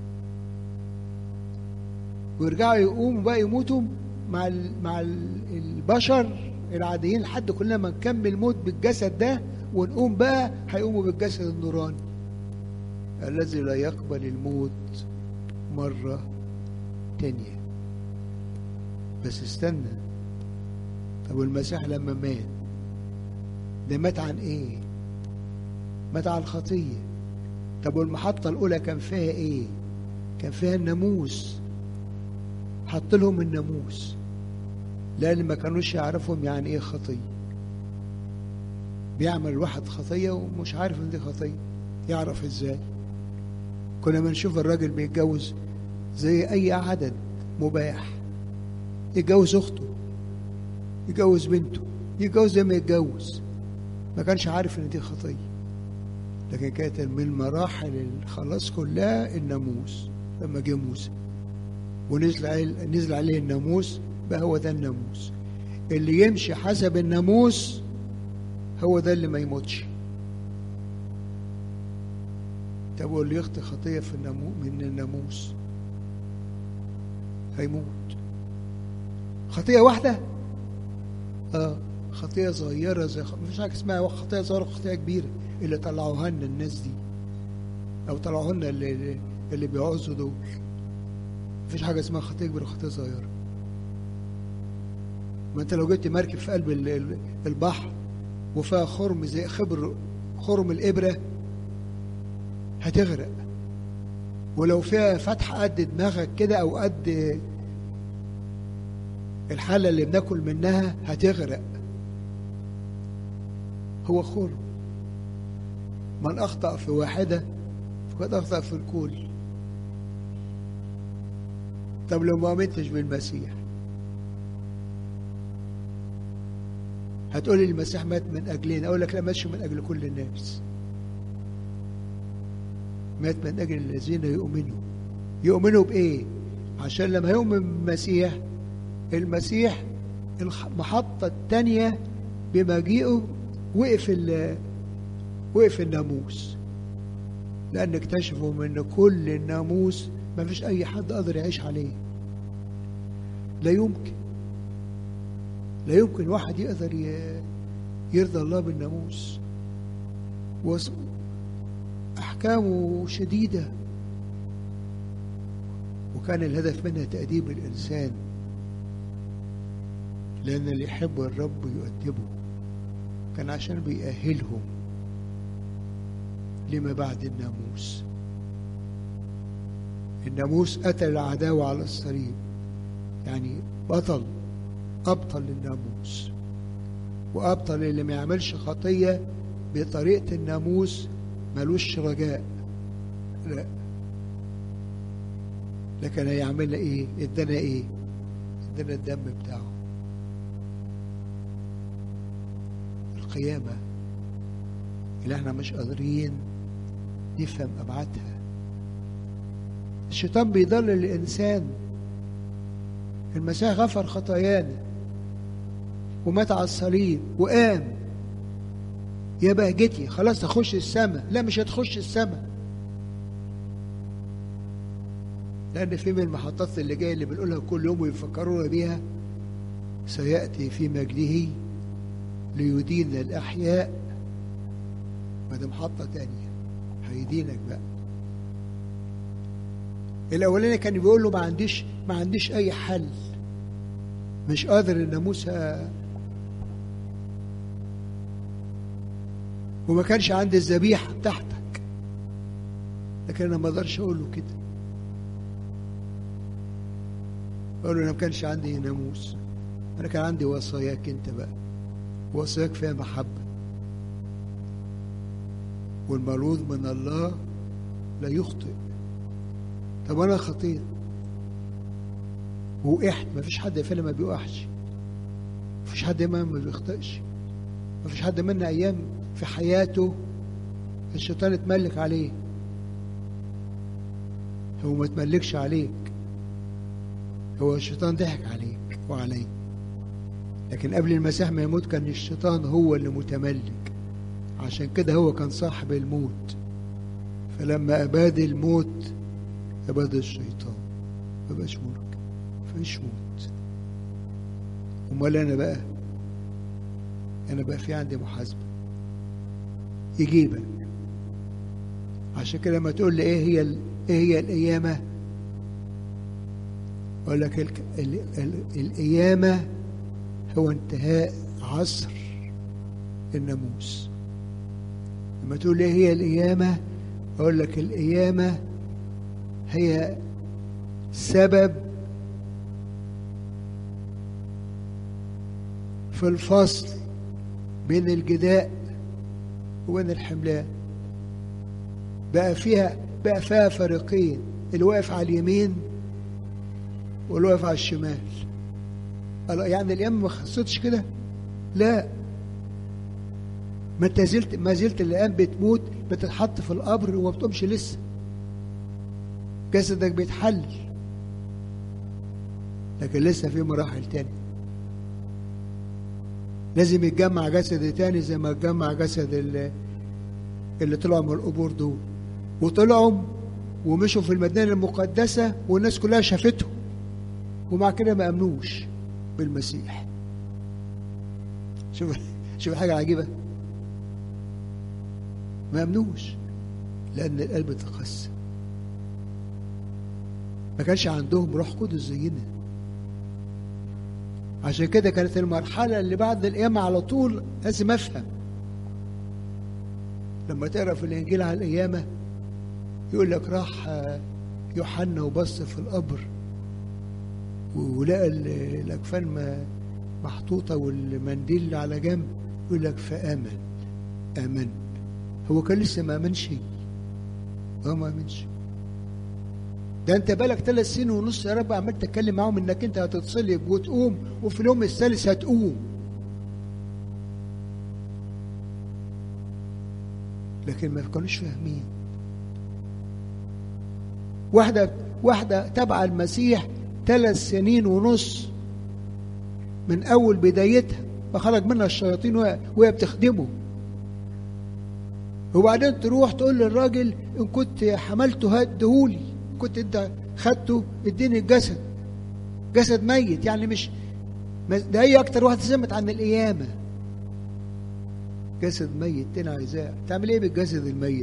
ويرجعوا يقوموا بقى يموتوا مع ال مع ال البشر العاديين لحد كلنا ما نكمل موت بالجسد ده ونقوم بقى هيقوموا بالجسد النوراني الذي لا يقبل الموت مرة تانية بس استنى طب المسيح لما مات ده مات عن ايه مات عن الخطية طب والمحطة الأولى كان فيها ايه كان فيها الناموس حط لهم الناموس لأن ما كانوش يعرفهم يعني ايه خطية بيعمل واحد خطية ومش عارف ان دي خطية يعرف ازاي كنا بنشوف الراجل بيتجوز زي اي عدد مباح يتجوز اخته يتجوز بنته يتجوز زي ما يتجوز ما كانش عارف ان دي خطيه لكن كانت من مراحل الخلاص كلها الناموس لما جه موسى ونزل عليه نزل عليه الناموس بقى هو ده الناموس اللي يمشي حسب الناموس هو ده اللي ما يموتش طب واللي يخطي خطيه في الناموس من الناموس هيموت خطية واحدة اه خطية صغيرة زي خ... مفيش حاجة اسمها خطية صغيرة وخطية كبيرة اللي طلعوها لنا الناس دي أو طلعوها لنا اللي, اللي بيعوزوا دول مفيش حاجة اسمها خطية كبيرة وخطية صغيرة ما انت لو جبت مركب في قلب البحر وفيها خرم زي خبر خرم الإبرة هتغرق ولو فيها فتحة قد دماغك كده أو قد الحالة اللي بناكل منها هتغرق هو خرم من أخطأ في واحدة فقد أخطأ في الكل طب لو ما آمنتش بالمسيح هتقولي المسيح مات من أجلنا أقول لك لا ماتش من أجل كل الناس مات من أجل الذين يؤمنوا يؤمنوا بإيه؟ عشان لما يؤمن بالمسيح المسيح المحطة الثانية بمجيئه وقف وقف الناموس لأن اكتشفوا ان كل الناموس ما فيش أي حد قادر يعيش عليه لا يمكن لا يمكن واحد يقدر يرضى الله بالناموس أحكامه شديدة وكان الهدف منها تأديب الإنسان لأن اللي يحب الرب يؤدبه كان عشان بيأهلهم لما بعد الناموس الناموس قتل العداوة على الصليب يعني بطل أبطل الناموس وأبطل اللي ما يعملش خطية بطريقة الناموس ملوش رجاء لا لكن هيعمل ايه ادانا ايه ادانا الدم بتاعه القيامة اللي احنا مش قادرين نفهم ابعادها الشيطان بيضل الانسان المسيح غفر خطايانا ومات على الصليب وقام يا بهجتي خلاص تخش السماء لا مش هتخش السماء لأن في من المحطات اللي جاية اللي بنقولها كل يوم ويفكرونا بيها سيأتي في مجده ليدين الأحياء وده محطة تانية هيدينك بقى الأولاني كان بيقول له ما عنديش ما عنديش أي حل مش قادر الناموس وما كانش عندي الذبيحة بتاعتك لكن أنا ما أقدرش أقول له كده أقول له أنا ما كانش عندي ناموس أنا كان عندي وصاياك أنت بقى وصاياك فيها محبة والمولود من الله لا يخطئ طب أنا خطيت وقحت ما فيش حد فينا ما بيوقعش ما فيش حد ما بيخطئش ما فيش حد منا أيام في حياته الشيطان اتملك عليه هو ما تملكش عليك هو الشيطان ضحك عليك وعليك لكن قبل المسيح ما يموت كان الشيطان هو اللي متملك عشان كده هو كان صاحب الموت فلما أباد الموت أباد الشيطان ما بقاش ملك مفيش موت أمال أنا بقى أنا بقى في عندي محاسبة يجيبك عشان كده لما تقول لي ايه هي ال... ايه هي القيامة اقول لك ال... ال... ال... القيامة هو انتهاء عصر الناموس لما تقول لي ايه هي القيامة اقول لك القيامة هي سبب في الفصل بين الجداء وبين الحملان بقى فيها بقى فيها فريقين اللي واقف على اليمين واللي واقف على الشمال يعني الأيام ما خلصتش كده لا ما انت زلت ما زلت الأيام بتموت بتتحط في القبر وما بتقومش لسه جسدك بيتحل لكن لسه في مراحل تاني لازم يتجمع جسد تاني زي ما اتجمع جسد اللي, اللي طلعوا من القبور دول وطلعوا ومشوا في المدينة المقدسة والناس كلها شافتهم ومع كده ما أمنوش بالمسيح شوف شوف حاجة عجيبة ما أمنوش لأن القلب تقسى ما كانش عندهم روح قدس زينا عشان كده كانت المرحلة اللي بعد القيامة على طول لازم أفهم لما تقرأ في الإنجيل على القيامة يقول لك راح يوحنا وبص في القبر ولقى الأكفان محطوطة والمنديل على جنب يقول لك فآمن آمن هو كان لسه ما آمنش هو ما آمنش ده انت بالك ثلاث سنين ونص يا رب عمال تتكلم معاهم انك انت هتتصلب وتقوم وفي اليوم الثالث هتقوم لكن ما كانوش فاهمين واحدة واحدة تبع المسيح ثلاث سنين ونص من أول بدايتها فخرج منها الشياطين وهي بتخدمه وبعدين تروح تقول للراجل إن كنت حملته هدهولي كنت أنت خدته اديني الجسد جسد ميت يعني مش ده هي أكتر واحدة سمت عن القيامة جسد ميت تاني عايزاه تعمل إيه بالجسد الميت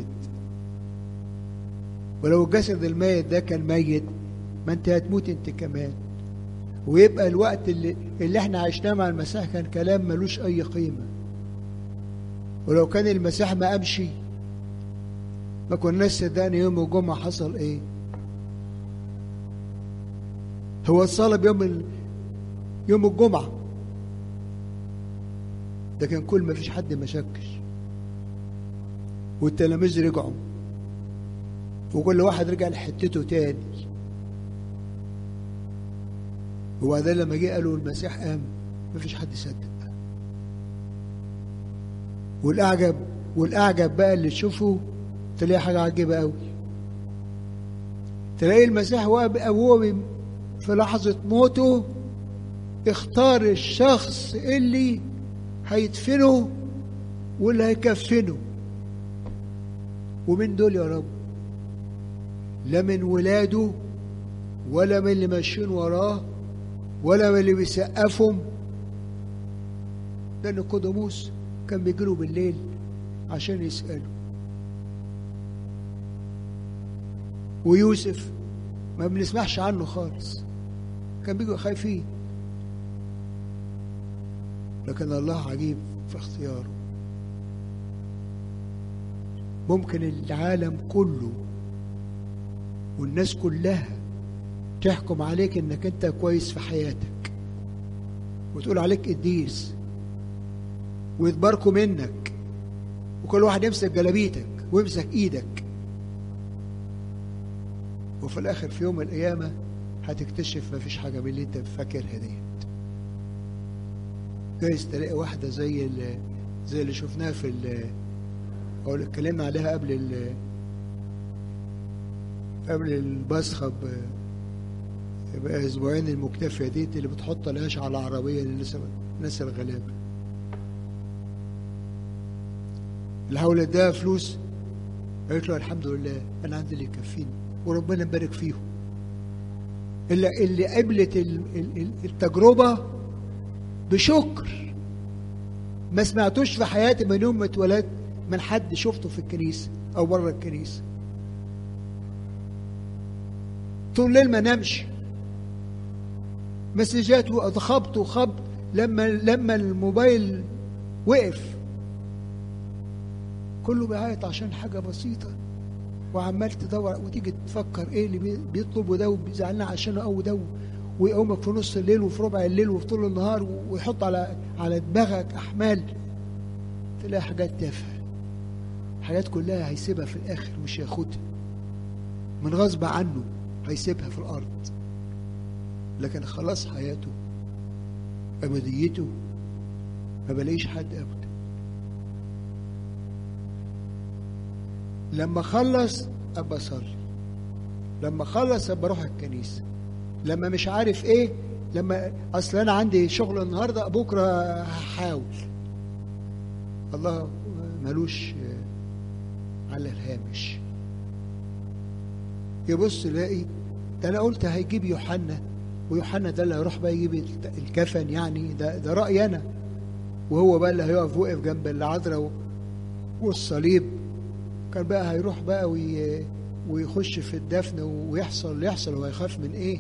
ولو الجسد الميت ده كان ميت ما انت هتموت انت كمان ويبقى الوقت اللي, اللي احنا عشناه مع المسيح كان كلام ملوش اي قيمة ولو كان المسيح ما امشي ما كناش صدقني يوم الجمعة حصل ايه هو الصلاة يوم ال... يوم الجمعة ده كان كل ما فيش حد ما شكش والتلاميذ رجعوا وكل واحد رجع لحتته تاني وبعدين لما جه قالوا المسيح قام مفيش حد صدق والاعجب والاعجب بقى اللي تشوفه تلاقي حاجه عجيبه قوي تلاقي المسيح وهو في لحظه موته اختار الشخص اللي هيدفنه واللي هيكفنه ومن دول يا رب لا من ولاده ولا من اللي ماشيين وراه ولا من اللي بيسقفهم ده نيقوديموس كان بيجيله بالليل عشان يسأله ويوسف ما بنسمعش عنه خالص كان بيجوا خايفين لكن الله عجيب في اختياره ممكن العالم كله والناس كلها تحكم عليك انك انت كويس في حياتك وتقول عليك قديس ويتباركوا منك وكل واحد يمسك جلابيتك ويمسك ايدك وفي الاخر في يوم القيامه هتكتشف مفيش حاجه من اللي انت فاكرها ديت جايز تلاقي واحده زي اللي زي اللي شفناها في او اللي اتكلمنا عليها قبل ال قبل البصخه بقى اسبوعين المكتفيه ديت اللي بتحط العيش على العربيه للناس الغلابه اللي حاول اداها فلوس قالت له الحمد لله انا عندي اللي يكفيني وربنا يبارك فيهم اللي اللي قبلت التجربه بشكر ما سمعتوش في حياتي من يوم ما اتولدت من حد شفته في الكنيسه او بره الكنيسه طول الليل ما نامش مسجات وخبط وخبط لما لما الموبايل وقف كله بيعيط عشان حاجة بسيطة وعمال تدور وتيجي تفكر ايه اللي بيطلبه ده وبيزعلنا عشانه او ده ويقومك في نص الليل وفي ربع الليل وفي طول النهار ويحط على على دماغك احمال تلاقي حاجات تافهه حاجات كلها هيسيبها في الاخر مش هياخدها من غصب عنه هيسيبها في الارض لكن خلاص حياته ابديته ما بلاقيش حد ابدا لما اخلص ابقى اصلي لما اخلص ابقى اروح الكنيسه لما مش عارف ايه لما اصل انا عندي شغل النهارده بكره هحاول الله ملوش على الهامش يبص يلاقي ده انا قلت هيجيب يوحنا ويوحنا ده اللي هيروح بقى يجيب الكفن يعني ده ده رايي انا وهو بقى اللي هيقف وقف جنب العذراء والصليب كان بقى هيروح بقى وي... ويخش في الدفن ويحصل اللي يحصل وهيخاف من ايه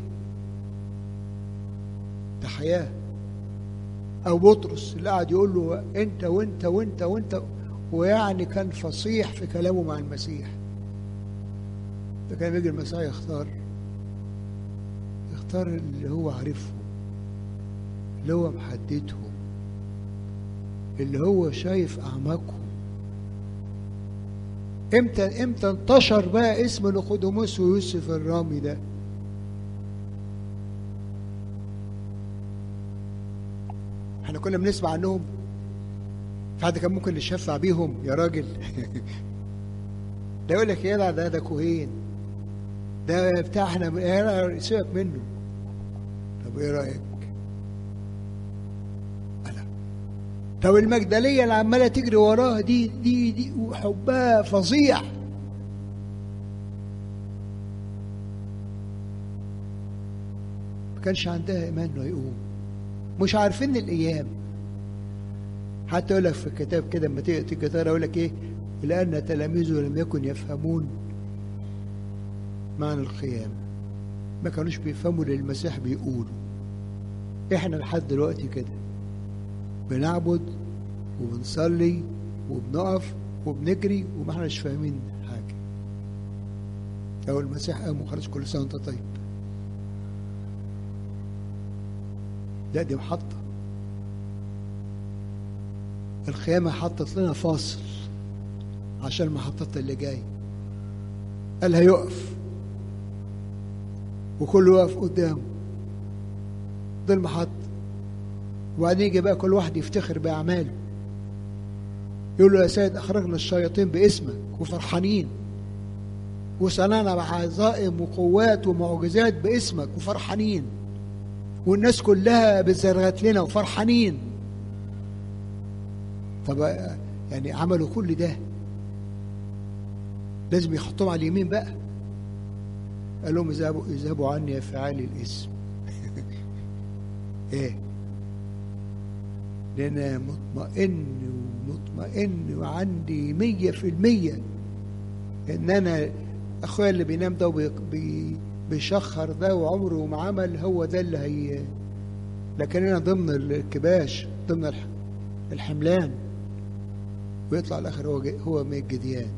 ده حياة أو بطرس اللي قاعد يقول له أنت وأنت وأنت وأنت ويعني كان فصيح في كلامه مع المسيح ده كان يجي المسيح يختار يختار اللي هو عارفهم اللي هو محددهم اللي هو شايف أعماقهم امتى امتى انتشر بقى اسم نيقوديموس ويوسف الرامي ده احنا كنا بنسمع عنهم في حد كان ممكن نشفع بيهم يا راجل ده يقول لك يا ده ده كوهين ده بتاع احنا سيبك منه طب ايه رايك أنا. طب المجدليه اللي عماله تجري وراها دي دي دي وحبها فظيع ما كانش عندها ايمان انه يقوم مش عارفين الايام حتى يقول لك في الكتاب كده لما تيجي تقرا يقول لك ايه لان تلاميذه لم يكن يفهمون معنى القيامه ما كانوش بيفهموا اللي المسيح بيقوله احنا لحد دلوقتي كده بنعبد وبنصلي وبنقف وبنجري وما احناش فاهمين حاجه لو المسيح قام وخرج كل سنه وانت طيب لا دي محطة القيامة حطت لنا فاصل عشان المحطات اللي جاي قال هيقف وكله واقف قدامه دي المحطة وبعدين يجي بقى كل واحد يفتخر بأعماله يقول له يا سيد أخرجنا الشياطين باسمك وفرحانين وصنعنا بعظائم وقوات ومعجزات باسمك وفرحانين والناس كلها بتزرغت لنا وفرحانين طب يعني عملوا كل ده لازم يحطوهم على اليمين بقى قال لهم اذهبوا اذهبوا عني يا فعال الاسم ايه لأن مطمئن ومطمئن وعندي مية في المية إن أنا أخويا اللي بينام ده وبيشخر ده وعمره ما عمل هو ده اللي هي لكن أنا ضمن الكباش ضمن الحملان ويطلع الآخر هو هو من الجديان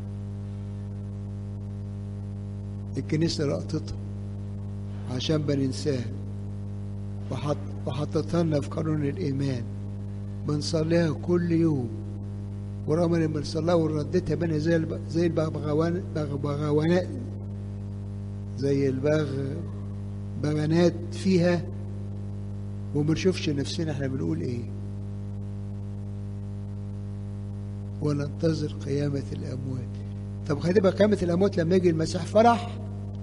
الكنيسة لقطتها عشان بننساها وحط وحطتها لنا في قانون الإيمان بنصليها كل يوم ورغم ان بنصليها وردتها بينا زي الب... زي البغبغاوان بغبغاوانات زي البغ بغانات فيها وما بنشوفش نفسنا احنا بنقول ايه وننتظر قيامة الأموات طب هتبقى قيامة الأموات لما يجي المسيح فرح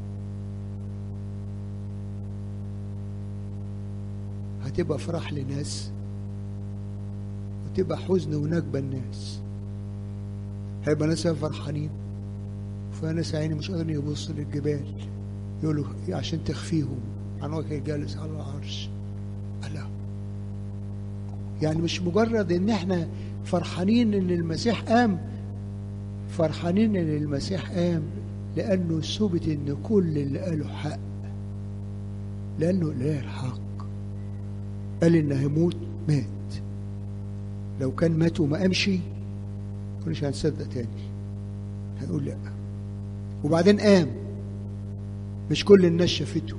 هتبقى فرح لناس وتبقى حزن ونكبة الناس هيبقى ناس فرحانين وفي ناس عيني مش قادرين يبصوا للجبال يقولوا عشان تخفيهم عن وجه الجالس على العرش ألا يعني مش مجرد ان احنا فرحانين ان المسيح قام فرحانين ان المسيح قام لانه ثبت ان كل اللي قاله حق لانه اله الحق قال ان هيموت مات لو كان مات وما قامش كناش هنصدق تاني هنقول لا وبعدين قام مش كل الناس شافته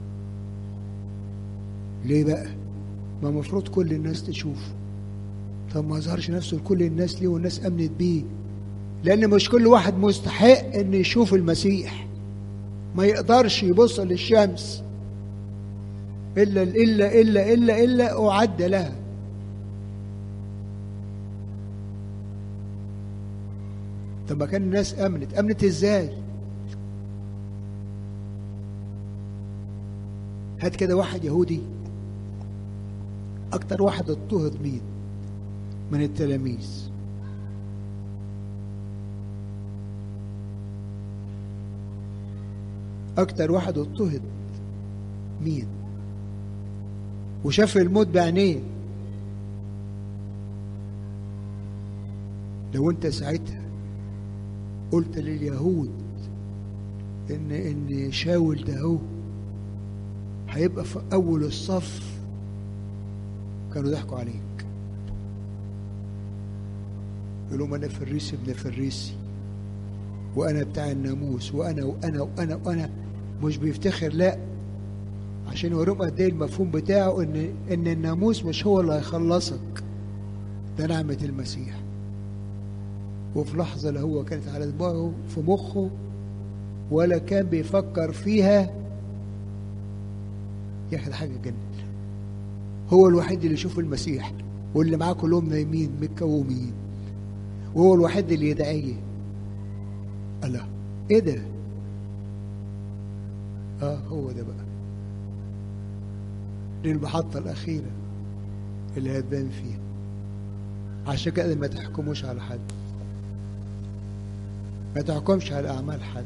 ليه بقى ما المفروض كل الناس تشوفه طب ما ظهرش نفسه لكل الناس ليه والناس امنت بيه لان مش كل واحد مستحق ان يشوف المسيح ما يقدرش يبص للشمس الا الا الا الا الا اعد لها طب ما كان الناس امنت امنت ازاي هات كده واحد يهودي اكتر واحد اضطهد مين من التلاميذ اكتر واحد اضطهد مين وشاف الموت بعينيه لو انت ساعتها قلت لليهود ان ان شاول ده هو هيبقى في اول الصف كانوا ضحكوا عليك يقولوا لهم انا فريسي ابن فريسي وانا بتاع الناموس وانا وانا وانا وانا مش بيفتخر لا عشان يوريهم قد ايه المفهوم بتاعه ان ان الناموس مش هو اللي هيخلصك ده نعمه المسيح وفي لحظه لا هو كانت على دماغه في مخه ولا كان بيفكر فيها ياخد حاجه جنن هو الوحيد اللي يشوف المسيح واللي معاه كلهم نايمين متكومين وهو الوحيد اللي يدعيه الله ايه ده اه هو ده بقى دي المحطة الأخيرة اللي هتبان فيها عشان كده ما تحكموش على حد ما تحكمش على أعمال حد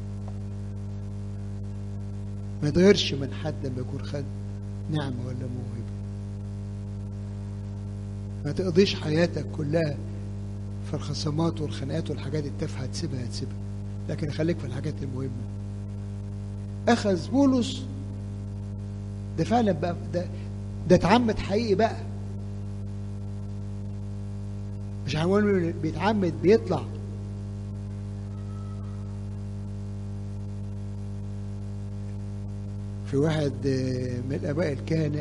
ما تغيرش من حد لما يكون خد نعمة ولا موهبة ما تقضيش حياتك كلها في الخصامات والخناقات والحاجات التافهة تسيبها تسيبها لكن خليك في الحاجات المهمة أخذ بولس ده فعلا بقى ده ده اتعمد حقيقي بقى مش هنقول بيتعمد بيطلع في واحد من الآباء الكهنة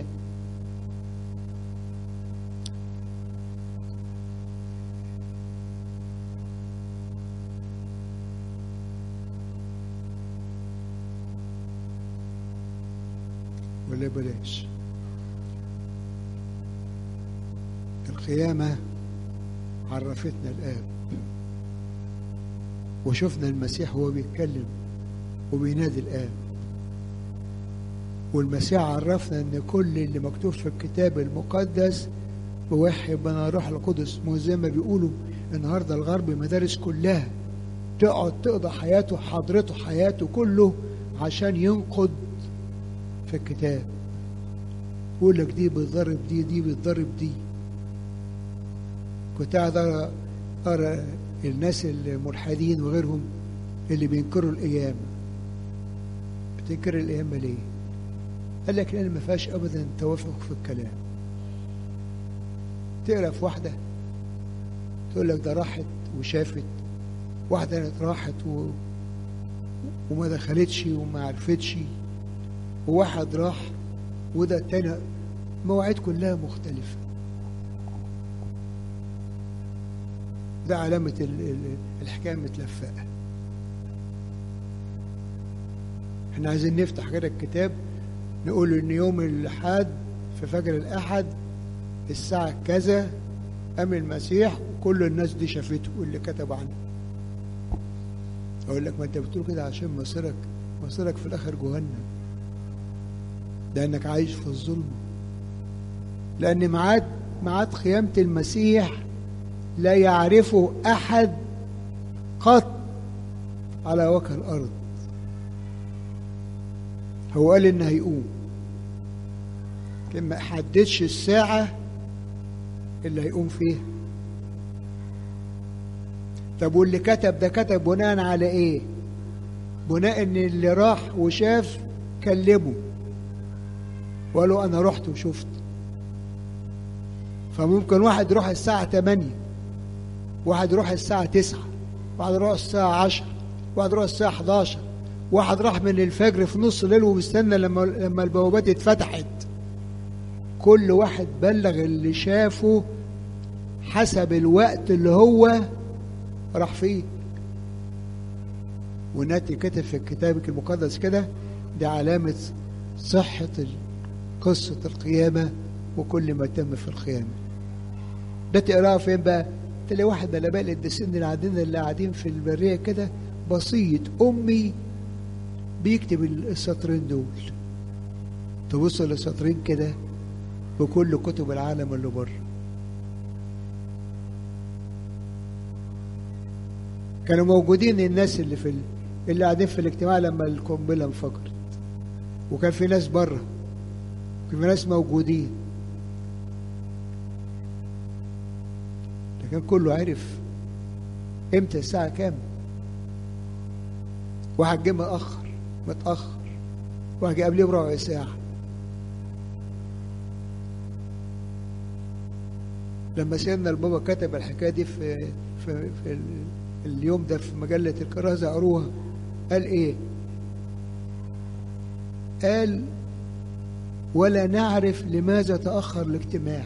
ولا بلاش القيامة عرفتنا الآب وشفنا المسيح وهو بيتكلم وبينادي الآب والمسيح عرفنا ان كل اللي مكتوب في الكتاب المقدس بوحي بنا روح القدس مو زي ما بيقولوا النهارده الغرب المدارس كلها تقعد تقضي حياته حضرته حياته كله عشان ينقد في الكتاب يقول لك دي بتضرب دي دي بتضرب دي كنت قاعد أرى, أرى الناس الملحدين وغيرهم اللي بينكروا القيامة بتنكر القيامة ليه؟ قال لك لأن ما فيهاش أبدا توافق في الكلام تقرا في واحدة تقول لك ده راحت وشافت واحدة كانت راحت و... وما دخلتش وما عرفتش وواحد راح وده التاني مواعيد كلها مختلفة ده علامة ال- ال- الحكاية متلفقة احنا عايزين نفتح كده الكتاب نقول ان يوم الاحد في فجر الاحد الساعة كذا قام المسيح وكل الناس دي شافته واللي كتب عنه اقول لك ما انت بتقول كده عشان مصيرك مصيرك في الاخر جهنم لانك عايش في الظلم لان ميعاد ميعاد قيامة المسيح لا يعرفه احد قط على وجه الارض هو قال ان هيقوم لكن ما حددش الساعة اللي هيقوم فيها طب واللي كتب ده كتب بناء على ايه بناء ان اللي راح وشاف كلمه وقالوا انا رحت وشفت فممكن واحد يروح الساعة 8 واحد يروح الساعة 9 واحد يروح الساعة 10 واحد يروح الساعة 11 واحد راح من الفجر في نص الليل ومستنى لما لما البوابات اتفتحت كل واحد بلغ اللي شافه حسب الوقت اللي هو راح فيه وناتي كتب في كتابك المقدس كده دي علامة صحة قصة القيامة وكل ما تم في القيامة ده تقراها فين بقى تلاقي واحد من الآباء القديسين اللي قاعدين اللي قاعدين في البرية كده بسيط أمي بيكتب السطرين دول تبص للسطرين كده بكل كتب العالم اللي بره كانوا موجودين الناس اللي في ال... اللي قاعدين في الاجتماع لما القنبله انفجرت وكان في ناس بره وكان في ناس موجودين لكن كله عرف امتى الساعه كام واحد جه متاخر متاخر واحد جه قبليه بربع ساعه لما سيدنا البابا كتب الحكايه دي في في, في ال... اليوم ده في مجلة الكرازة قروها قال ايه قال ولا نعرف لماذا تأخر الاجتماع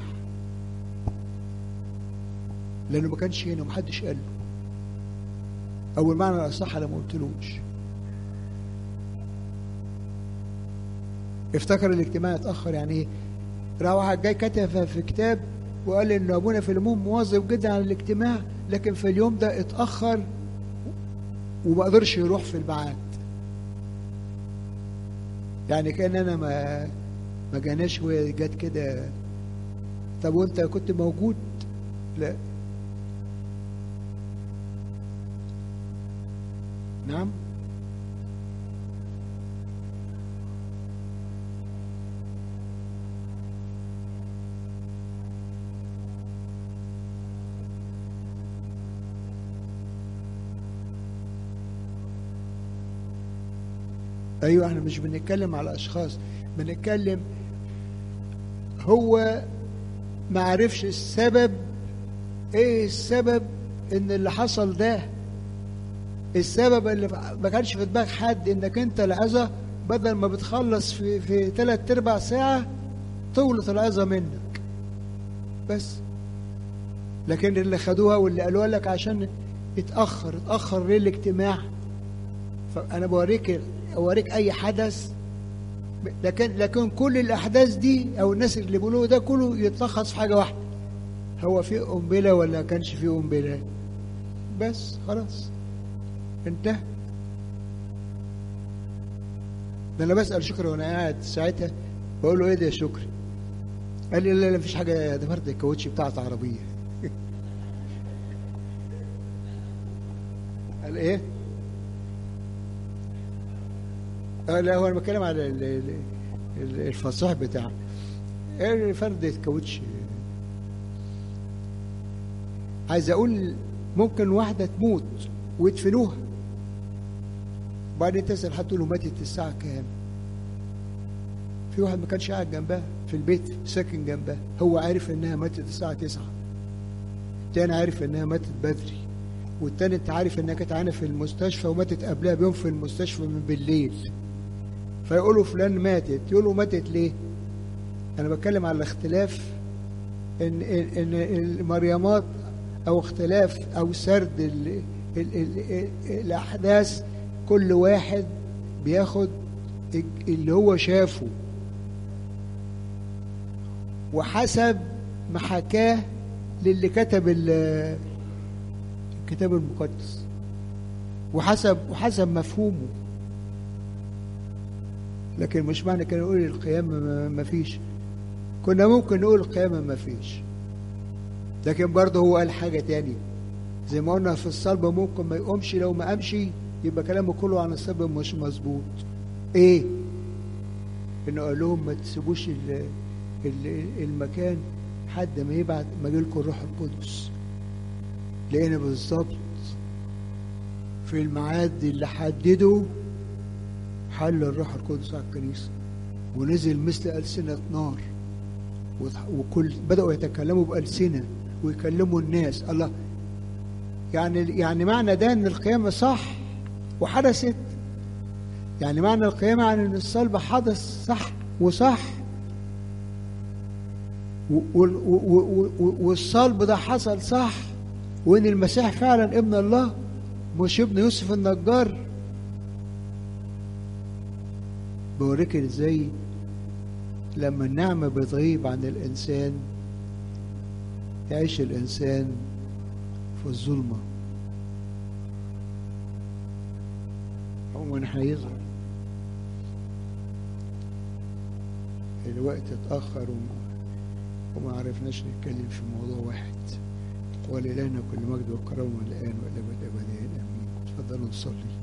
لأنه ما كانش هنا ومحدش قال له أو المعنى الأصح أنا ما قلتلوش افتكر الاجتماع اتأخر يعني ايه راح واحد جاي كتب في كتاب وقال ان ابونا في العموم مواظب جدا على الاجتماع لكن في اليوم ده اتاخر وما قدرش يروح في الميعاد يعني كان انا ما ما جاناش وهي جت كده طب وانت كنت موجود لا نعم ايوه احنا مش بنتكلم على اشخاص بنتكلم هو ما عرفش السبب ايه السبب ان اللي حصل ده السبب اللي ما كانش في دماغ حد انك انت العظة بدل ما بتخلص في في ثلاث ارباع ساعة طولت العظة منك بس لكن اللي خدوها واللي قالوها لك عشان اتأخر اتأخر ليه الاجتماع فأنا بوريك اوريك اي حدث لكن لكن كل الاحداث دي او الناس اللي بيقولوا ده كله يتلخص في حاجه واحده هو في قنبلة ولا كانش في قنبلة بس خلاص انتهى ده انا بسأل شكري وانا قاعد ساعتها بقول له ايه ده يا شكري قال لي لا لا مفيش حاجة ده فرد الكاوتش بتاعت عربية قال ايه آه لا هو انا بتكلم على ال- ال- ال- الفصاح بتاعه إيه فردة كاوتش عايز اقول ممكن واحدة تموت ويدفنوها وبعدين تسأل حد تقول له ماتت الساعة كام في واحد ما كانش قاعد جنبها في البيت ساكن جنبها هو عارف انها ماتت الساعة تسعة التاني عارف انها ماتت بدري والتاني انت عارف انها كانت عانى في المستشفى وماتت قبلها بيوم في المستشفى من بالليل فيقولوا فلان ماتت يقولوا ماتت ليه انا بتكلم على الاختلاف ان ان إن المريمات او اختلاف او سرد ال ال ال الاحداث كل واحد بياخد اللي هو شافه وحسب ما حكاه للي كتب ال- الكتاب المقدس وحسب وحسب مفهومه لكن مش معنى كده نقول القيامة ما- ما فيش كنا ممكن نقول القيامة ما فيش لكن برضه هو قال حاجة تانية زي ما قلنا في الصلب ممكن ما يقومش لو ما قامش يبقى كلامه كله عن الصلب مش مظبوط ايه انه قال لهم ما تسيبوش ال- ال- المكان لحد ما يبعت ما يجيلكم الروح القدس لقينا بالظبط في الميعاد اللي حدده حل الروح القدس على الكنيسة ونزل مثل ألسنة نار وضح- وكل بدأوا يتكلموا بألسنة ويكلموا الناس الله يعني يعني معنى ده ان القيامة صح وحدثت يعني معنى القيامة عن ان الصلب حدث صح وصح و- وال- و- و- و- والصلب ده حصل صح وان المسيح فعلا ابن الله مش ابن يوسف النجار بوريك ازاي لما النعمة بتغيب عن الإنسان يعيش الإنسان في الظلمة عموما هيظهر الوقت اتأخر وما, وما عرفناش نتكلم في موضوع واحد ولله كل مجد وكرم الآن وإلى أبد أبدين آمين تفضلوا نصلي